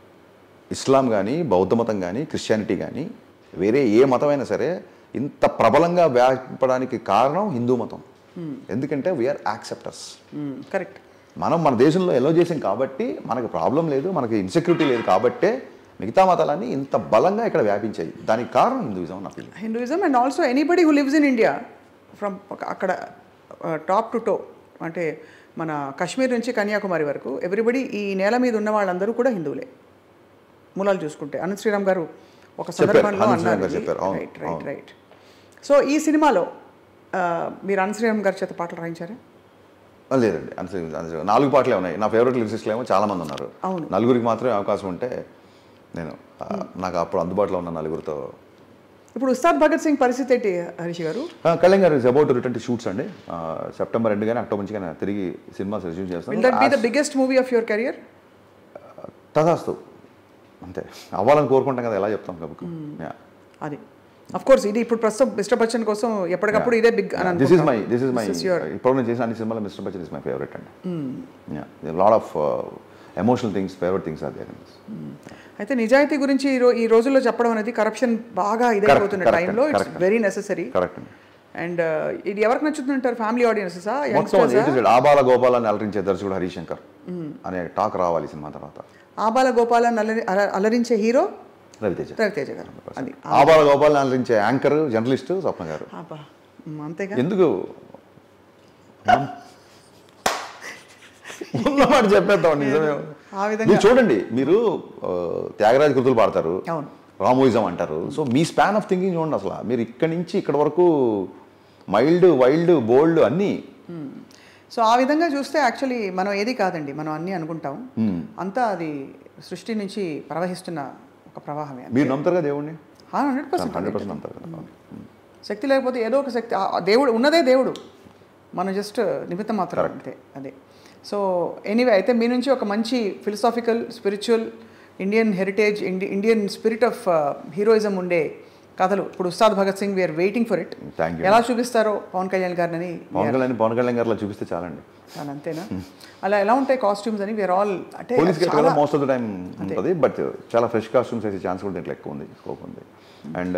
ఇస్లాం కానీ బౌద్ధ మతం కానీ క్రిస్టియానిటీ కానీ వేరే ఏ మతమైనా సరే ఇంత ప్రబలంగా వ్యాపడానికి కారణం హిందూ మతం ఎందుకంటే వీఆర్ యాక్సెప్టర్స్ కరెక్ట్ మనం మన దేశంలో ఎలో చేసాం కాబట్టి మనకు ప్రాబ్లం లేదు మనకి ఇన్సెక్యూరిటీ లేదు కాబట్టే మిగతా మతాలన్నీ ఇంత బలంగా ఇక్కడ వ్యాపించాయి దానికి కారణం హిందూయిజం నా feeling Hinduism and also anybody who lives in India from అక్కడ టాప్ టు టో అంటే మన కాశ్మీర్ నుంచి కన్యాకుమారి వరకు ఎవ్రీబడి ఈ నేల మీద ఉన్న వాళ్ళందరూ కూడా హిందువులే మూలాలు చూసుకుంటే అనంత్ శ్రీరామ్ గారు ఒక సందర్భంలో అనంత్ శ్రీరామ్ అన్నారు గారు చెప్పారు. అవును, రైట్ రైట్ రైట్ సో ఈ సినిమాలో ఆ, మీరు అనంత్ శ్రీరామ్ గారి చేత పాటలు రాయించారా ఆ, లేదండి అంతే అంతే. నాలుగు పాటలే ఉన్నాయి నా ఫేవరెట్ లిరిసిస్ట్లు ఏమో చాలా మంది ఉన్నారు అవును. నలుగురికి మాత్రమే అవకాశం ఉంటే నేను ఆ, నాకు అప్పుడు అందుబాటులో ఉన్న నలుగురితో ఇప్పుడు ఉస్తాద్ భగత్ సింగ్ పరిస్థితి ఏంటి హరీష్ గారు ఆ, Kalyan garu is about return to shoots అండి ఆ, సెప్టెంబర్ రెండు కానీ అక్టోబర్ నుంచి కానీ తిరిగి cinemas resume will that be the చేస్తాను biggest movie of your career తదాస్తు అంతే అవ్వాలని కోరుకుంటాం కదా ఎలా చెప్తాం కాబట్టి అది అఫ్ కోర్స్ ఇది ఇప్పుడు ప్రస్తుతం మిస్టర్ బచ్చన్ కోసం ఎప్పటికప్పుడు ఇదే బిగ్ అని this is my this is my This is your- ఇప్పుడు నేను చేసిన అన్ని సినిమాలో Mister Bachchan is my favourite అండి lot of emotional things favourite things are there అయితే నిజాయితీ గురించి ఈ రో- ఈ రోజుల్లో చెప్పడం అనేది కరప్షన్ బాగా ఇదైపోతున్న correct, టైంలో it's correct. Very necessary correct అండి అండ్ ఇది ఎవరికి నచ్చుతుంటారు ఫ్యామిలీ ఆడియన్సెసా మొత్తం యంగ్స్టర్స్ ఏంటి చూడు, ఆబాల గోపాలని అలరించే దర్శకుడు హరీష్ శంకర్ అనే టాక్ రావాలి ఈ సినిమా తర్వాత ఆబాల గోపాలన్ అలరి అల- అలరించే హీరో రవితేజ రవితేజ గారు అది ఆబాల గోపాలని అలరించే యాంకర్ జర్నలిస్ట్ స్వప్న గారు ఆబా మ్, అంతేగా ఎందుకు మనం- ఉన్నమాట చెప్పేద్దాం నిజమే ఆ విధంగా మీరు చూడండి మీరు ఆ, త్యాగరాజ కృతులు పాడతారు అవును రామోయిజం అంటారు సో మీ స్పాన్ ఆఫ్ థింకింగ్ చూడండి అసలు మీరు ఇక్కడి నుంచి ఇక్కడ వరకు మైల్డ్ వైల్డ్ బోల్డ్ అన్నీ సో ఆ విధంగా చూస్తే యాక్చువల్లీ మనం ఏది కాదండి మనం అన్నీ అనుకుంటాం అంతా అది సృష్టి నుంచి ప్రవహిస్తున్న ఒక ప్రవాహమే మీరు నమ్ముతారుగా దేవుడిని హండ్రెడ్ పర్సెంట్ హండ్రెడ్ పర్సెంట్ నమ్ముతారు కదా శక్తి లేకపోతే ఏదో ఒక శక్తి ఆ దేవుడు ఉన్నదే దేవుడు మనం జస్ట్ నిమిత్తం మాత్రం అంతే అదే సో ఎనీవే అయితే మీ నుంచి ఒక మంచి ఫిలసాఫికల్ స్పిరిచువల్ ఇండియన్ హెరిటేజ్ ఇండి ఇండియన్ స్పిరిట్ ఆఫ్ హీరోయిజం ఉండే కథలు ఇప్పుడు Ustaad Bhagat Singh we are waiting for it thank you ఎలా చూపిస్తారో పవన్ కళ్యాణ్ గారిని పవన్ కళ్యాణ్ పవన్ కళ్యాణ్ గారిలో చూపిస్తే చాలండి చాలా అంతేనా అలా ఎలా ఉంటాయి కాస్ట్యూమ్స్ అని వీఆర్ ఆల్ అంటే పోలీస్ గేట్ చాలా కదా మోస్ట్ ఆఫ్ ద టైం ఉంటుంది బట్ చాలా ఫ్రెష్ కాస్ట్యూమ్స్ వేసే ఛాన్స్ కూడా దీంట్లో ఎక్కువ ఉంది స్కోప్ ఉంది అండ్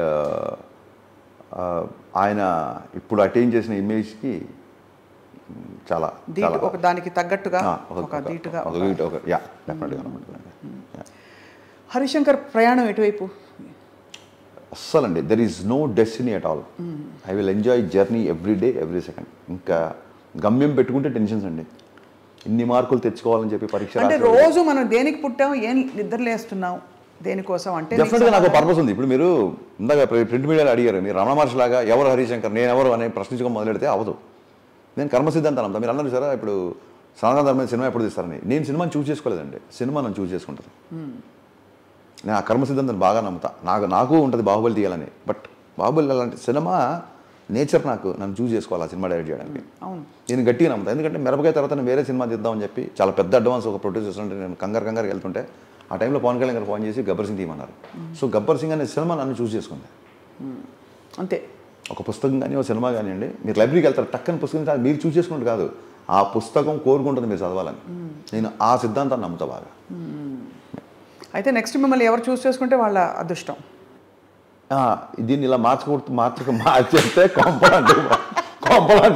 ఆయన ఇప్పుడు అటైన్ చేసిన ఇమేజ్కి చాలా దీటు చాలా ఒక దానికి తగ్గట్టుగా ఆ, ఒక దీటుగా ఒక దీటు ఒక యా డెఫినెట్గా అనమాట హరిశంకర్ ప్రయాణం ఎటువైపు అస్సలండి there is no destiny at all I will enjoy journey every day every second ఇంకా గమ్యం పెట్టుకుంటే టెన్షన్స్ అండి ఇన్ని మార్కులు తెచ్చుకోవాలని చెప్పి పరీక్ష అంటే రాసేవాడు. రోజు మనం దేనికి పుట్టాం ఏం నిద్రలేస్తున్నాం దేనికోసం అంటే నీకు డెఫినెట్గా నాకు పర్పస్ ఉంది ఇప్పుడు మీరు ఇందాక ప్రింట్ మీడియాలో అడిగారు మీరు రమణ మహర్షి లాగా ఎవరు హరిశంకర్ నేను ఎవరు అని ప్రశ్నించుకొని మొదలెడితే అవదు నేను కర్మ సిద్ధాంతాన్ని నమ్ముతా మీరు అన్నారు సరే ఇప్పుడు సనాతన ధర్మమైన సినిమా ఎప్పుడు తీస్తారని నేను సినిమాని చూస్ చేసుకోలేదండి సినిమా నన్ను చూస్ చేసుకుంటుంది నేను ఆ కర్మ సిద్ధాంతాన్ని బాగా నమ్ముతా నాకు నాకు ఉంటుంది బాహుబలి తీయాలని బట్ బాహుబలి అలాంటి సినిమా నేచర్ నాకు నన్ను చూస్ చేసుకోవాలి ఆ సినిమా డైరెక్ట్ చేయడానికి అవును నేను గట్టిగా నమ్ముతా ఎందుకంటే మిరపకాయ తర్వాత నేను వేరే సినిమా తీద్దామని చెప్పి చాలా పెద్ద అడ్వాన్స్ ఒక ప్రొడ్యూస్ చేస్తుంటే నేను కంగారు కంగారు వెళ్తుంటే ఆ టైంలో పవన్ కళ్యాణ్ గారు ఫోన్ చేసి గబ్బర్ సింగ్ తీయమన్నారు సో గబ్బర్ సింగ్ అనే సినిమా నన్ను చూస్ చేసుకుంది అంతే ఒక పుస్తకం కానీ ఒక సినిమా కానివ్వండి మీరు లైబ్రరీకి వెళ్తారు టక్కని పుస్తకం కాదు మీరు చూస్ చేసుకుంటే కాదు ఆ పుస్తకం కోరుకుంటుంది మీరు చదవాలని నేను ఆ సిద్ధాంతాన్ని నమ్ముతా బాగా అయితే నెక్స్ట్ మిమ్మల్ని ఎవరు చూస్ చేసుకుంటే వాళ్ళ అదృష్టం ఆ, దీన్ని ఇలా మార్చకూడదు మార్చక మార్చేస్తే కొంపలంటూ కొంపలంటూ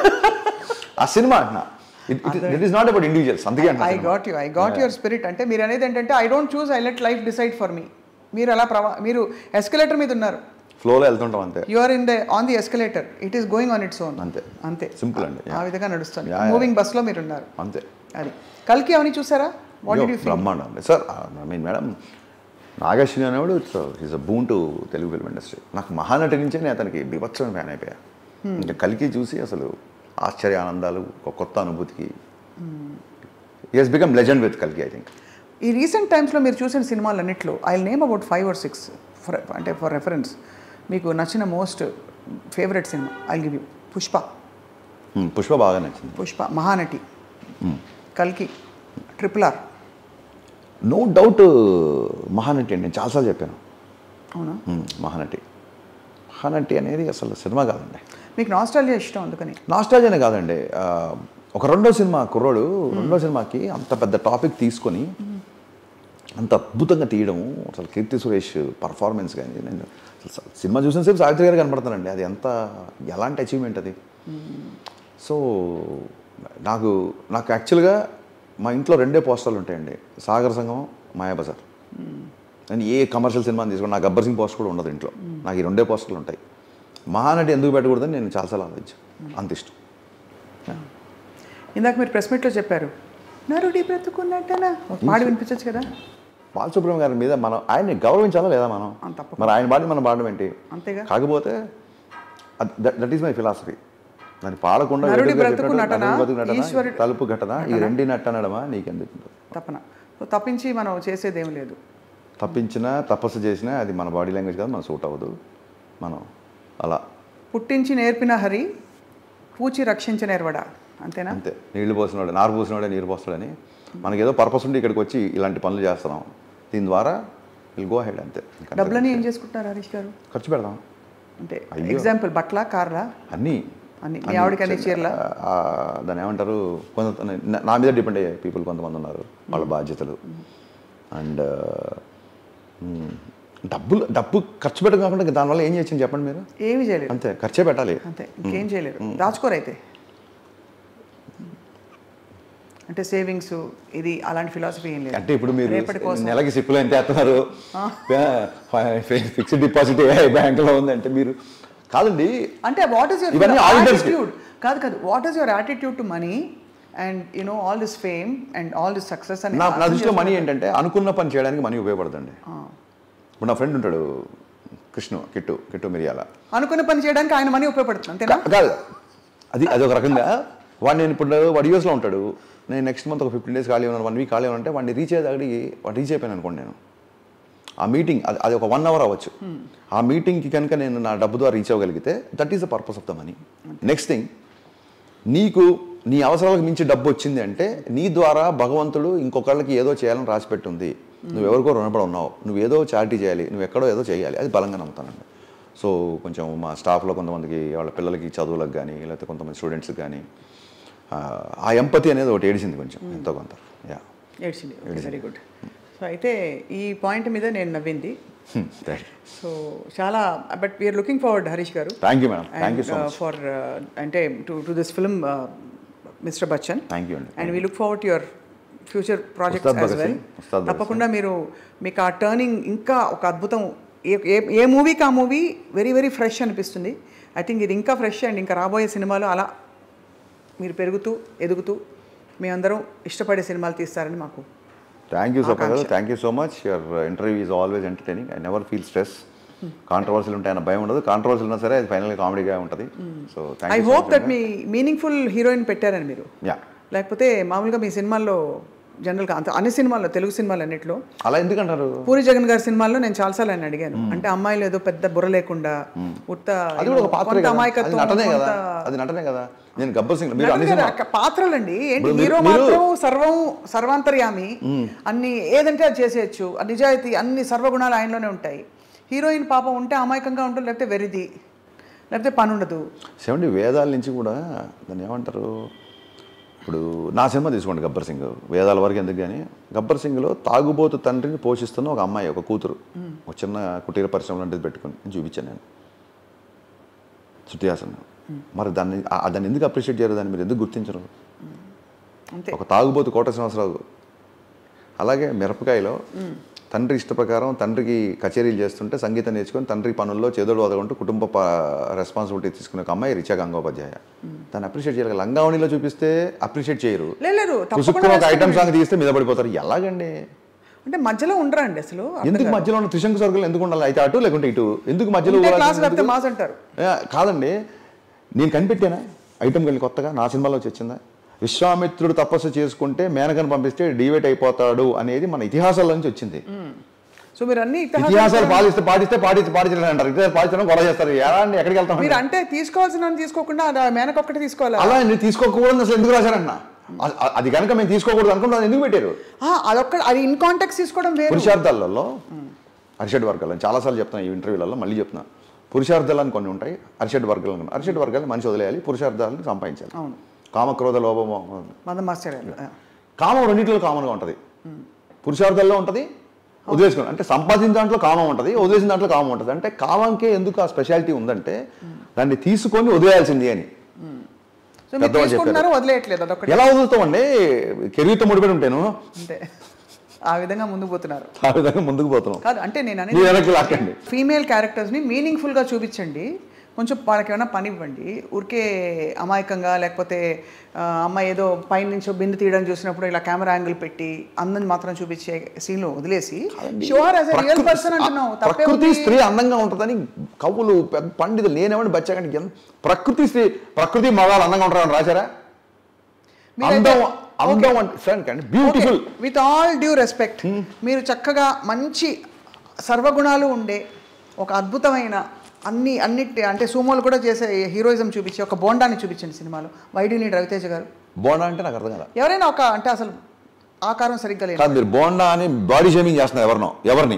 ఆ సినిమా అంటున్నా it is not about individuals అందుకే అంటున్నా I cinema. Got you I got your spirit అంటే మీరు అనేది ఏంటంటే I don't choose I let life decide for me మీరు అలా ప్రవా మీరు ఎస్కలేటర్ మీద ఉన్నారు ఫ్లోలో వెళ్తుంటాం అంతే you are in the on the escalator it is going on its own అంతే అంతే సింపుల్ అండి ఆ విధంగా నడుస్తుంది Yeah, yeah. మూవింగ్ బస్లో మీరు ఉన్నారు అంతే అది కల్కి అవన్నీ చూసారా వాట్ అయ్యో, డి యూ ఫీల్ బ్రహ్మాండం అండి sir I mean madam Nag Ashwin అనేవాడు is a boon to Telugu film industry నాకు మహానటి నుంచే నేను అతనికి బీభత్సమైన ఫ్యాన్ అయిపోయా ఇంకా కలికి చూసి అసలు ఆశ్చర్య ఆనందాలు ఒక కొత్త అనుభూతికి ఎస్ బికమ్ లెజెండ్ విత్ కలికి ఐ థింక్ ఈ రీసెంట్ టైమ్స్లో మీరు చూసిన సినిమాలన్నింటిలో I name about five or six for అంటే ఫర్ రెఫరెన్స్ మీకు నచ్చిన most favourite cinema I give you Pushpa Pushpa బాగా నచ్చింది పుష్ప మహానటి కల్కి triple R no doubt Mahanati అండి నేను చాలాసార్లు చెప్పాను అవునా Hmm, మహానటి మహానటి అనేది అసలు సినిమా కాదండి మీకు నాస్టాలియా ఇష్టం అందుకని నాస్టాలజీనే కాదండి ఆ, ఒక రెండో సినిమా కుర్రోడు రెండో సినిమాకి అంత పెద్ద టాపిక్ తీసుకొని అంత అద్భుతంగా తీయడం అసలు కీర్తి సురేష్ పర్ఫార్మెన్స్ కానీ నేను అసలు సినిమా చూసిన సేపు సావిత్రి గారు కనపడుతానండి అది ఎంత ఎలాంటి అచీవ్మెంట్ అది సో నాకు నాకు యాక్చువల్గా మా ఇంట్లో రెండే పోస్టర్లు ఉంటాయండి సాగర్ సంగం మాయాబజార్ నేను ఏ కమర్షియల్ సినిమాని తీసుకుని నాకు గబ్బర్ సింగ్ పోస్టర్ కూడా ఉండదు ఇంట్లో నాకు ఈ రెండే పోస్టర్లు ఉంటాయి మహానటి ఎందుకు పెట్టకూడదని నేను చాలాసార్లు ఆలోచించాను అంత ఇష్టం ఇందాక మీరు ప్రెస్ మీట్లో చెప్పారు నరుడి బ్రతుకున్నట్టనా ఒక పాడి వినిపించచ్చు కదా బాలసుబ్రహ్మణ్యం గారి మీద మనం ఆయన్ని గౌరవించాలా లేదా మనం ఆ, తప్పకుండా. మరి ఆయన పాడి మనం పాడడం ఏంటి అంతేగా కాకపోతే దట్ ఈస్ మై ఫిలాసఫీ దాన్ని పాడకుండా నరుడి వేడుకగా బ్రతుకు చెప్పినట్టు నటన, నరుడి బ్రతుకు నటన, ఈశ్వరుడి తలుపు ఘటన ఈ రెండి నట్టనడమా నీకెందుకు తప్పన సో తప్పించి మనం చేసేది ఏం లేదు తప్పించినా తపస్సు చేసినా అది మన బాడీ లాంగ్వేజ్ కాదు మన సూట్ అవ్వదు మనం అలా పుట్టించి నేర్పిన హరి పూచి రక్షించిన ఎరవడా అంతేనా అంతే నీళ్లు పోసినోడే నారు పోసినోడే నీరు పోస్తాడని మనకి ఏదో పర్పస్ ఉండి ఇక్కడికి వచ్చి ఇలాంటి పనులు చేస్తున్నాం దీని ద్వారా విల్ గో హెడ్ అంతే ఇంకా అంతే. డబ్బులని ఏం చేసుకుంటున్నారు హరీష్ గారు ఖర్చు పెడదాం అంటే అయ్యో. ఎగ్జాంపుల్ బట్ల కార్లా అన్నీ అన్ని మీ ఆవిడకి అన్ని చీరలా ఆ, దాన్ని ఏమంటారు కొంత నా- నా మీద డిపెండ్ అయ్యే పీపుల్ కొంతమంది ఉన్నారు వాళ్ళ బాధ్యతలు అండ్ డబ్బులు డబ్బు ఖర్చు పెట్టడం కాకుండా ఇంకా దానివల్ల ఏం చేయొచ్చని చెప్పండి మీరు ఏమి చేయలేదు అంతే ఖర్చే పెట్టాలి అంతే ఇంకేం చేయలేరు దాచుకోరు అయితే అంటే సేవింగ్స్ ఇది అలాంటి ఫిలాసఫీ ఏం లేదు అంటే ఇప్పుడు మీరు రేపటి కోసం నెలకి సిప్పులు ఎంత వేస్తున్నారు ఫిక్స్డ్ డిపాజిట్ బ్యాంకులో ఉందంటే మీరు కాదండి అంటే వాట్ ఈస్ యువర్ ఇవన్నీ auditors కి. యాటిట్యూడ్ కాదు కాదు what is your attitude to money and you know all this fame and all this success అని నా నా దృష్టిలో మనీ ఏంటంటే అనుకున్న పని చేయడానికి మనీ ఉపయోగపడుతుంది ఇప్పుడు నా ఫ్రెండ్ ఉంటాడు కృష్ణ కిట్టు కిట్టు మిరియాల అనుకున్న పని చేయడానికి ఆయన మనీ ఉపయోగపడుతుంది అంతేనా కా- కాదు అది అది ఒక రకంగా వాడు నేను ఇప్పుడు వాడు యూఎస్లో ఉంటాడు నేను నెక్స్ట్ మంత్ ఒక ఫిఫ్టీన్ డేస్ ఖాళీ ఉన్నాను వన్ వీక్ ఖాళీ ఉన్నాను అంటే వాడిని రీచ్ అయ్యేదాడికి వాడు రీచ్ అయిపోయాను అనుకోండి నేను ఆ మీటింగ్ అది అది ఒక వన్ అవర్ అవ్వచ్చు ఆ మీటింగ్కి కనుక నేను నా డబ్బు ద్వారా రీచ్ అవ్వగలిగితే that is the purpose of the money next thing నీకు నీ అవసరాలకు మించి డబ్బు వచ్చింది అంటే నీ ద్వారా భగవంతుడు ఇంకొకళ్ళకి ఏదో చేయాలని రాసిపెట్టి ఉంది నువ్వు ఎవరికో రుణపడి ఉన్నావు నువ్వు ఏదో చారిటీ చేయాలి నువ్వు ఎక్కడో ఏదో చేయాలి అది బలంగా నమ్ముతానండి సో కొంచెం మా స్టాఫ్లో కొంతమందికి వాళ్ళ పిల్లలకి చదువులకు కానీ లేకపోతే కొంతమంది స్టూడెంట్స్కి కానీ ఆ, ఆ ఎంపతి అనేది ఒకటి ఏడిసింది కొంచెం ఎంతో కొంత యా ఏడ్చింది వెరీ గుడ్ సో అయితే ఈ పాయింట్ మీద నేను నవ్వింది సో చాలా but we are looking forward Harish గారు thank you madam thank you so much for అంటే to to this film mister Bachchan thank you అండి and we look forward your future projects Ustaad as Bhagat well Singh, Ustaad Bhagat తప్పకుండా మీరు మీకు ఆ టర్నింగ్ ఇంకా ఒక అద్భుతం ఏ ఏ- ఏ మూవీకి ఆ మూవీ వెరీ వెరీ ఫ్రెష్ అనిపిస్తుంది ఐ థింక్ ఇది ఇంకా ఫ్రెష్ అండ్ ఇంకా రాబోయే సినిమాలో అలా మీరు పెరుగుతూ ఎదుగుతూ మేమందరం ఇష్టపడే సినిమాలు తీస్తారని మాకు థ్యాంక్ యూ స్వప్న గారు thank you so much your interview is always entertaining I never feel stress కాంట్రవర్సీలు ఉంటాయన్న భయం ఉండదు కాంట్రవర్సీలు ఉన్నా సరే అది ఫైనల్గా కామెడీగా ఉంటుంది so I thank you hope that మీ మీనింగ్ఫుల్ హీరోయిన్ పెట్టారని మీరు యా లేకపోతే మామూలుగా మీ సినిమాల్లో జనరల్గా అంత అన్ని సినిమాల్లో తెలుగు సినిమాలు అన్నిట్లో అలా ఎందుకంటారు పూరి జగన్ గారి సినిమాల్లో నేను చాలాసార్లు ఆయన అడిగాను అంటే అమ్మాయిలు ఏదో పెద్ద బుర్ర లేకుండా ఉత్త అది కూడా ఒక పాత్రే కొంత కదా అది అమాయకత్వం నటనే కదా కొంత- అది నటనే కదా నేను గబ్బర్ సింగ్ మీరు అన్ని నటన సినిమా కదా, పాత్రలండి ఏంటి ఇప్పుడు హీరో మీరు- మాత్రం సర్వం సర్వాంతర్యామి అన్ని ఏదంటే అది చేసేయచ్చు ఆ నిజాయితీ అన్ని సర్వగుణాలు ఆయనలోనే ఉంటాయి హీరోయిన్ పాపం ఉంటే అమాయకంగా ఉంటుంది లేకపోతే వెరిది లేకపోతే పని ఉండదు సెవెంటీ వేదాల నుంచి కూడా దాన్ని ఏమంటారు ఇప్పుడు నా సినిమా తీసుకోండి గబ్బర్ సింగ్ వేదాల వరకు ఎందుకు కానీ గబ్బర్ సింగ్లో తాగుబోతు తండ్రిని పోషిస్తున్న ఒక అమ్మాయి ఒక కూతురు ఒక చిన్న కుటీర పరిశ్రమ లాంటిది పెట్టుకుని నేను చూపించాను నేను శృతి హాసన్ మరి దాన్ని ఆ- దాన్ని ఎందుకు అప్రిషియేట్ చేయరు దాన్ని మీరు ఎందుకు గుర్తించరు అంతే ఒక తాగుబోతు కోట శ్రీనివాసరావు అలాగే మిరపకాయలో తండ్రి ఇష్ట ప్రకారం తండ్రికి కచేరీలు చేస్తుంటే సంగీతం నేర్చుకొని తండ్రి పనుల్లో చేదోడు వదలకుంటూ కుటుంబ రెస్పాన్సిబిలిటీ తీసుకునే ఒక అమ్మాయి రిచా గంగోపాధ్యాయ దాన్ని అప్రిషియేట్ చేయాలి లంగావణిలో చూపిస్తే అప్రిషియేట్ చేయరు లేదు, లేదు తప్పకుండా పుసుక్కున ఒక వేస్తారు ఐటమ్ సాంగ్ తీస్తే మీద పడిపోతారు ఎలాగండి అంటే మధ్యలో ఉండరండి అసలు ఎందుకు మధ్యలో ఉన్న త్రిశంకు స్వర్గంలో ఎందుకు ఉండాలి అయితే అటు లేకుంటే ఇటు ఎందుకు మధ్యలో ఉంటే ఊరాల్సింది క్లాస్ లేకపోతే ఎందుకు? మాస్ అంటారు ఏ, కాదండి నేను కనిపెట్టానా ఐటమ్ వెళ్ళి కొత్తగా నా సినిమాలో వచ్చి వచ్చిందా విశ్వామిత్రుడు తపస్సు చేసుకుంటే మేనకను పంపిస్తే డివేట్ అయిపోతాడు అనేది మన ఇతిహాసాల నుంచి వచ్చింది సో మీరు అన్ని ఇతిహాసాలు- ఇతిహాసాలు పాటిస్తే పాటిస్తే పాటిస్తే పాటించడం అంటారు ఇతిహాసాలు పాటించడం గొడవ చేస్తారు ఎలా అండి ఎక్కడికి వెళ్తాం మీరు అంటే తీసుకోవాల్సిన తీసుకోకుండా అది మేనకొక్కటి తీసుకోవాలా అలా నేను తీసుకోకూడదు అసలు ఎందుకు రాశారన్న అ- అ- అది కనుక మేము తీసుకోకూడదు అనుకుంటున్నాను ఎందుకు పెట్టారు ఆ, అదొక్క అది ఇన్ కాంటాక్ట్ తీసుకోవడం వేరు పురుషార్థాలలో అరిషడ్ వర్గాలు చాలాసార్లు చెప్తాను ఈ ఇంటర్వ్యూలలో మళ్ళీ చెప్తున్నా పురుషార్థాలు అని కొన్ని ఉంటాయి అరిషడ్ వర్గాలు అని అరిషడ్ వర్గాలు మనిషి వదిలేయాలి పురుషార్థాలను సంపాదించాలి అవును కామక్రోధ లోభము మదం మాస్టర్ గారు ఆ. కామం రెండింటిలో కామన్గా ఉంటుంది పురుషార్థాల్లో ఉంటుంది వదిలేసుకుని అంటే సంపాదించిన దాంట్లో కామం ఉంటుంది వదిలేసిన దాంట్లో కామం ఉంటుంది అంటే కామంకే ఎందుకు ఆ స్పెషాలిటీ ఉందంటే దాన్ని తీసుకొని వదిలేయాల్సింది అని సో మీరు పెద్దవాళ్ళు తీసుకుంటున్నారు వదిలేయట్లేదు అదొకటి ఎలా వదులుతామండి కెరీర్తో ముడిపడి ఉంటాను అంతే ఆ విధంగా ముందుకు పోతున్నారు ఆ విధంగా ముందుకు పోతున్నాం కాదు అంటే నేను మీరు అనేది వెనక్కి లాక్కండి ఫీమేల్ క్యారెక్టర్స్ని మీనింగ్ఫుల్గా చూపించండి కొంచెం వాళ్ళకి ఏమైనా పని ఇవ్వండి ఊరికే అమాయకంగా లేకపోతే ఆ, అమ్మాయి ఏదో పైన నుంచో బిందు తీయడం చూసినప్పుడు ఇలా కెమెరా యాంగిల్ పెట్టి అందం మాత్రం చూపించే సీన్లు వదిలేసి షోహర్ యాజ్ రియల్ ప్రకృతి- పర్సన్ అంటున్నావు తప్పే ప్రకృతి ఉంది. స్త్రీ అందంగా ఉంటుందని కవులు పెద్ద పండితులు నేనేమంటే బచ్చాకంటే ఎంత ప్రకృతి స్త్రీ ప్రకృతి మగాళ్ళు అందంగా ఉంటారని రాశారా మీరైతే- అందం అందం అంటే ఫ్రెండ్ కానీ beautiful with all due respect మీరు చక్కగా మంచి సర్వగుణాలు ఉండే ఒక అద్భుతమైన అన్ని అన్నిటి అంటే సూమోలు కూడా చేసే హీరోయిజం చూపించి ఒక బోండాన్ని చూపించండి సినిమాలో వైడి నీడ్ రవితేజ గారు బోండా అంటే నాకు అర్థం కదా ఎవరైనా ఒక అంటే అసలు ఆకారం సరిగ్గా లేదు కాదు మీరు బోండా అని బాడీ షేమింగ్ చేస్తున్నారు ఎవరినో ఎవరిని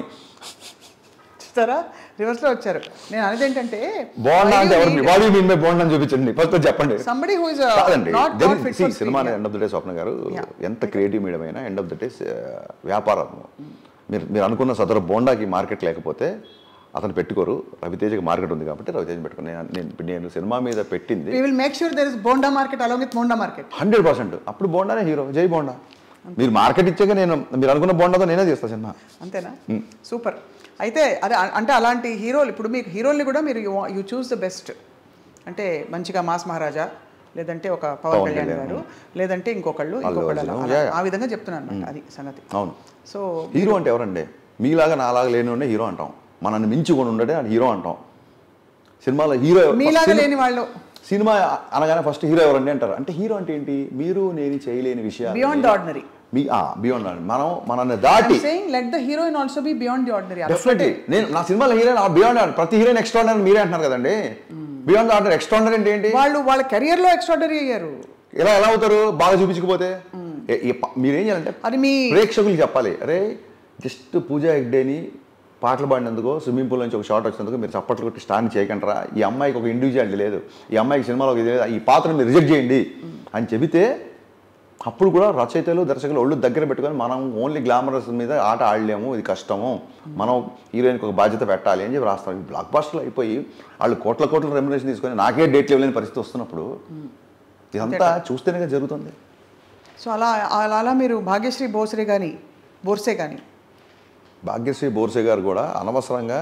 చూస్తారా రివర్స్లో వచ్చారు నేను అనేది ఏంటంటే బోండా అంటే ఎవరిని బాడీ మీన్ బై బోండా అని చూపించండి ఫస్ట్ చెప్పండి సంబడి హూ ఇస్ కాదండి not there not is- fit see, for cinema end of the day Swapna గారు Yeah. ఎంత క్రియేటివ్ మీడియం అయినా ఎండ్ ఆఫ్ ద డే వ్యాపారం మీరు మీరు అనుకున్న సదరు బోండాకి మార్కెట్ లేకపోతే అతను పెట్టుకోరు రవితేజకి మార్కెట్ ఉంది కాబట్టి రవితేజ పెట్టుకుని నేను నేను- నేను సినిమా మీద పెట్టింది we will make sure there is Bonda market along with Bonda market hundred percent అప్పుడు బోండానే హీరో జై బోండా మీరు మార్కెట్ ఇచ్చాక నేను మీరు అనుకున్న బోండాతో నేనే చేస్తా సినిమా అంతేనా సూపర్ అయితే అదే అ- అంటే అలాంటి హీరోలు ఇప్పుడు మీకు హీరోల్ని కూడా మీరు యూ చూస్ ద బెస్ట్ అంటే మంచిగా మాస్ మహారాజా లేదంటే ఒక పవన్ పవన్ కళ్యాణ్ కళ్యాణ్. గారు లేదంటే ఇంకొకళ్ళు అల్లు ఇంకొకళ్ళు అలా- అర్జున్. అలా- Yeah, yeah. ఆ విధంగా చెప్తున్నాను అన్నమాట అది సంగతి అవును సో హీరో అంటే ఎవరండి మీలాగా నాలాగా లేని ఉండే హీరో అంటాం మనల్ని మించి కొని ఉండడే అది హీరో అంటాం సినిమాలో హీరో మీలాగా లేని వాళ్ళు సినిమా అనగానే ఫస్ట్ హీరో ఎవరండి అంటారు అంటే హీరో అంటే ఏంటి మీరు నేను చేయలేని విషయాలు బియాండ్ ఆర్డినరీ మీ బియాండ్ మనం మనల్ని దాటి saying let the heroine also be beyond the ordinary definitely నేను నా సినిమాలో హీరోయిన్ బియాండ్ ప్రతి హీరోయిన్ ఎక్స్ట్రాడనరీ మీరే అంటున్నారు కదండి బియాండ్ ఆర్డర్ ఎక్స్ట్రాడనరీ అంటే ఏంటి వాళ్ళు వాళ్ళ career లో ఎక్స్ట్రాడనరీ అయ్యారు ఎలా ఎలా అవుతారు బాగా చూపించకపోతే ఏ- ఏ ప- మీరేం చేయాలంటే అది మీ ప్రేక్షకులు చెప్పాలి అరే జస్ట్ పూజా హెగ్డేని పాటలు పాడినందుకు స్విమ్మింగ్ పూల్ నుంచి ఒక షాట్ వచ్చినందుకు మీరు చప్పట్లు కొట్టి స్టాండ్ చేయకంటారా ఈ అమ్మాయికి ఒక ఇండివిజువాలిటీ లేదు ఈ అమ్మాయికి సినిమాలో ఒక ఇది లేదు ఈ పాత్రను మీరు రిజెక్ట్ చేయండి అని చెబితే అప్పుడు కూడా రచయితలు దర్శకులు ఒళ్ళు దగ్గర పెట్టుకొని మనం ఓన్లీ గ్లామరస్ మీద ఆట ఆడలేము ఇది కష్టము మనం హీరోయిన్కి ఒక బాధ్యత పెట్టాలి అని చెప్పి రాస్తాం ఈ బ్లాక్ బాస్టర్లు అయిపోయి వాళ్ళు కోట్ల కోట్ల రెమ్యునేషన్ తీసుకొని నాకే డేట్లు ఇవ్వలేని పరిస్థితి వస్తున్నప్పుడు ఇదంతా చూస్తేనే జరుగుతుంది సో అలా అలా అలా మీరు భాగ్యశ్రీ బోస్రే కానీ బోర్సే కానీ భాగ్యశ్రీ బోర్సే గారు కూడా అనవసరంగా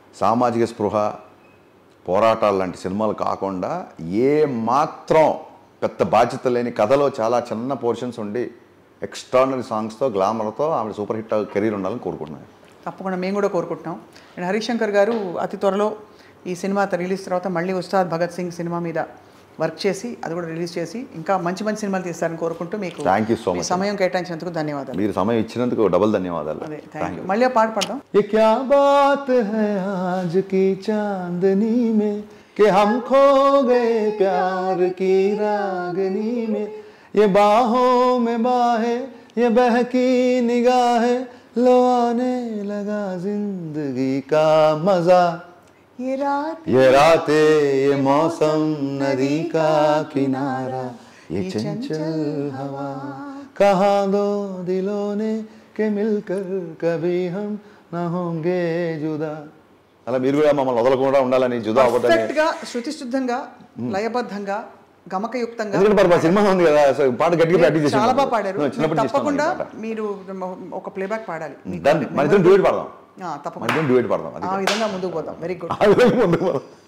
సామాజిక స్పృహ పోరాటాలు లాంటి సినిమాలు కాకుండా ఏ మాత్రం పెద్ద బాధ్యత లేని కథలో చాలా చిన్న పోర్షన్స్ ఉండి ఎక్స్ట్రానరీ సాంగ్స్తో గ్లామర్తో ఆమె సూపర్ హిట్ కెరీర్ ఉండాలని కోరుకుంటున్నాను తప్పకుండా మేము కూడా కోరుకుంటున్నాం అండ్ హరిశంకర్ గారు అతి త్వరలో ఈ సినిమా రిలీజ్ తర్వాత మళ్ళీ ఉస్తాద్ భగత్ సింగ్ సినిమా మీద వర్క్ చేసి అది కూడా రిలీజ్ చేసి ఇంకా మంచి మంచి సినిమాలు తీస్తారని కోరుకుంటూ మీకు Thank you so me much. సమయం కేటాయించినందుకు ధన్యవాదాలు మీరు సమయం ఇచ్చినందుకు డబుల్ ధన్యవాదాలు అదే థ్యాంక్ యూ మళ్ళీ ఆ పాట పాడదాం ये क्या बात है आज की चांदनी में कि हम खो गए प्यार की रागनी में ये बाहों में बाहें ये बहकी निगाहें लो आने लगा जिंदगी का मजा ये रात ये रातें ये मौसम नदी का किनारा ये चंचल हवा कहा दो दिलों ने के मिलकर कभी हम न होंगे जुदा అలా మీరు కూడా మమ్మల్ని వదలకుండా ఉండాలని జుదా అవ్వదని పర్ఫెక్ట్ గా శృతి శుద్ధంగా లయబద్ధంగా గమకయుక్తంగా ఎందుకంటే మరి మా సినిమా ఉంది కదా సో పాట గట్టిగా ప్రాక్టీస్ చేసి చాలా బాగా పాడారు చిన్నప్పటి నుంచి ఇష్టం తప్పకుండా నాకు ఈ పాట. మీరు ఒక ప్లేబ్యాక్ పాడాలి మీకు Done. మన ఇద్దరం డ్యూయట్ పాడదాం ఆ, తప్పకుండా మన ఇద్దరం డ్యూయట్ పాడదాం అది ఆ విధంగా ముందుకు పోదాం వెరీ గుడ్ ఆ విధంగా ముందుకు పోదాం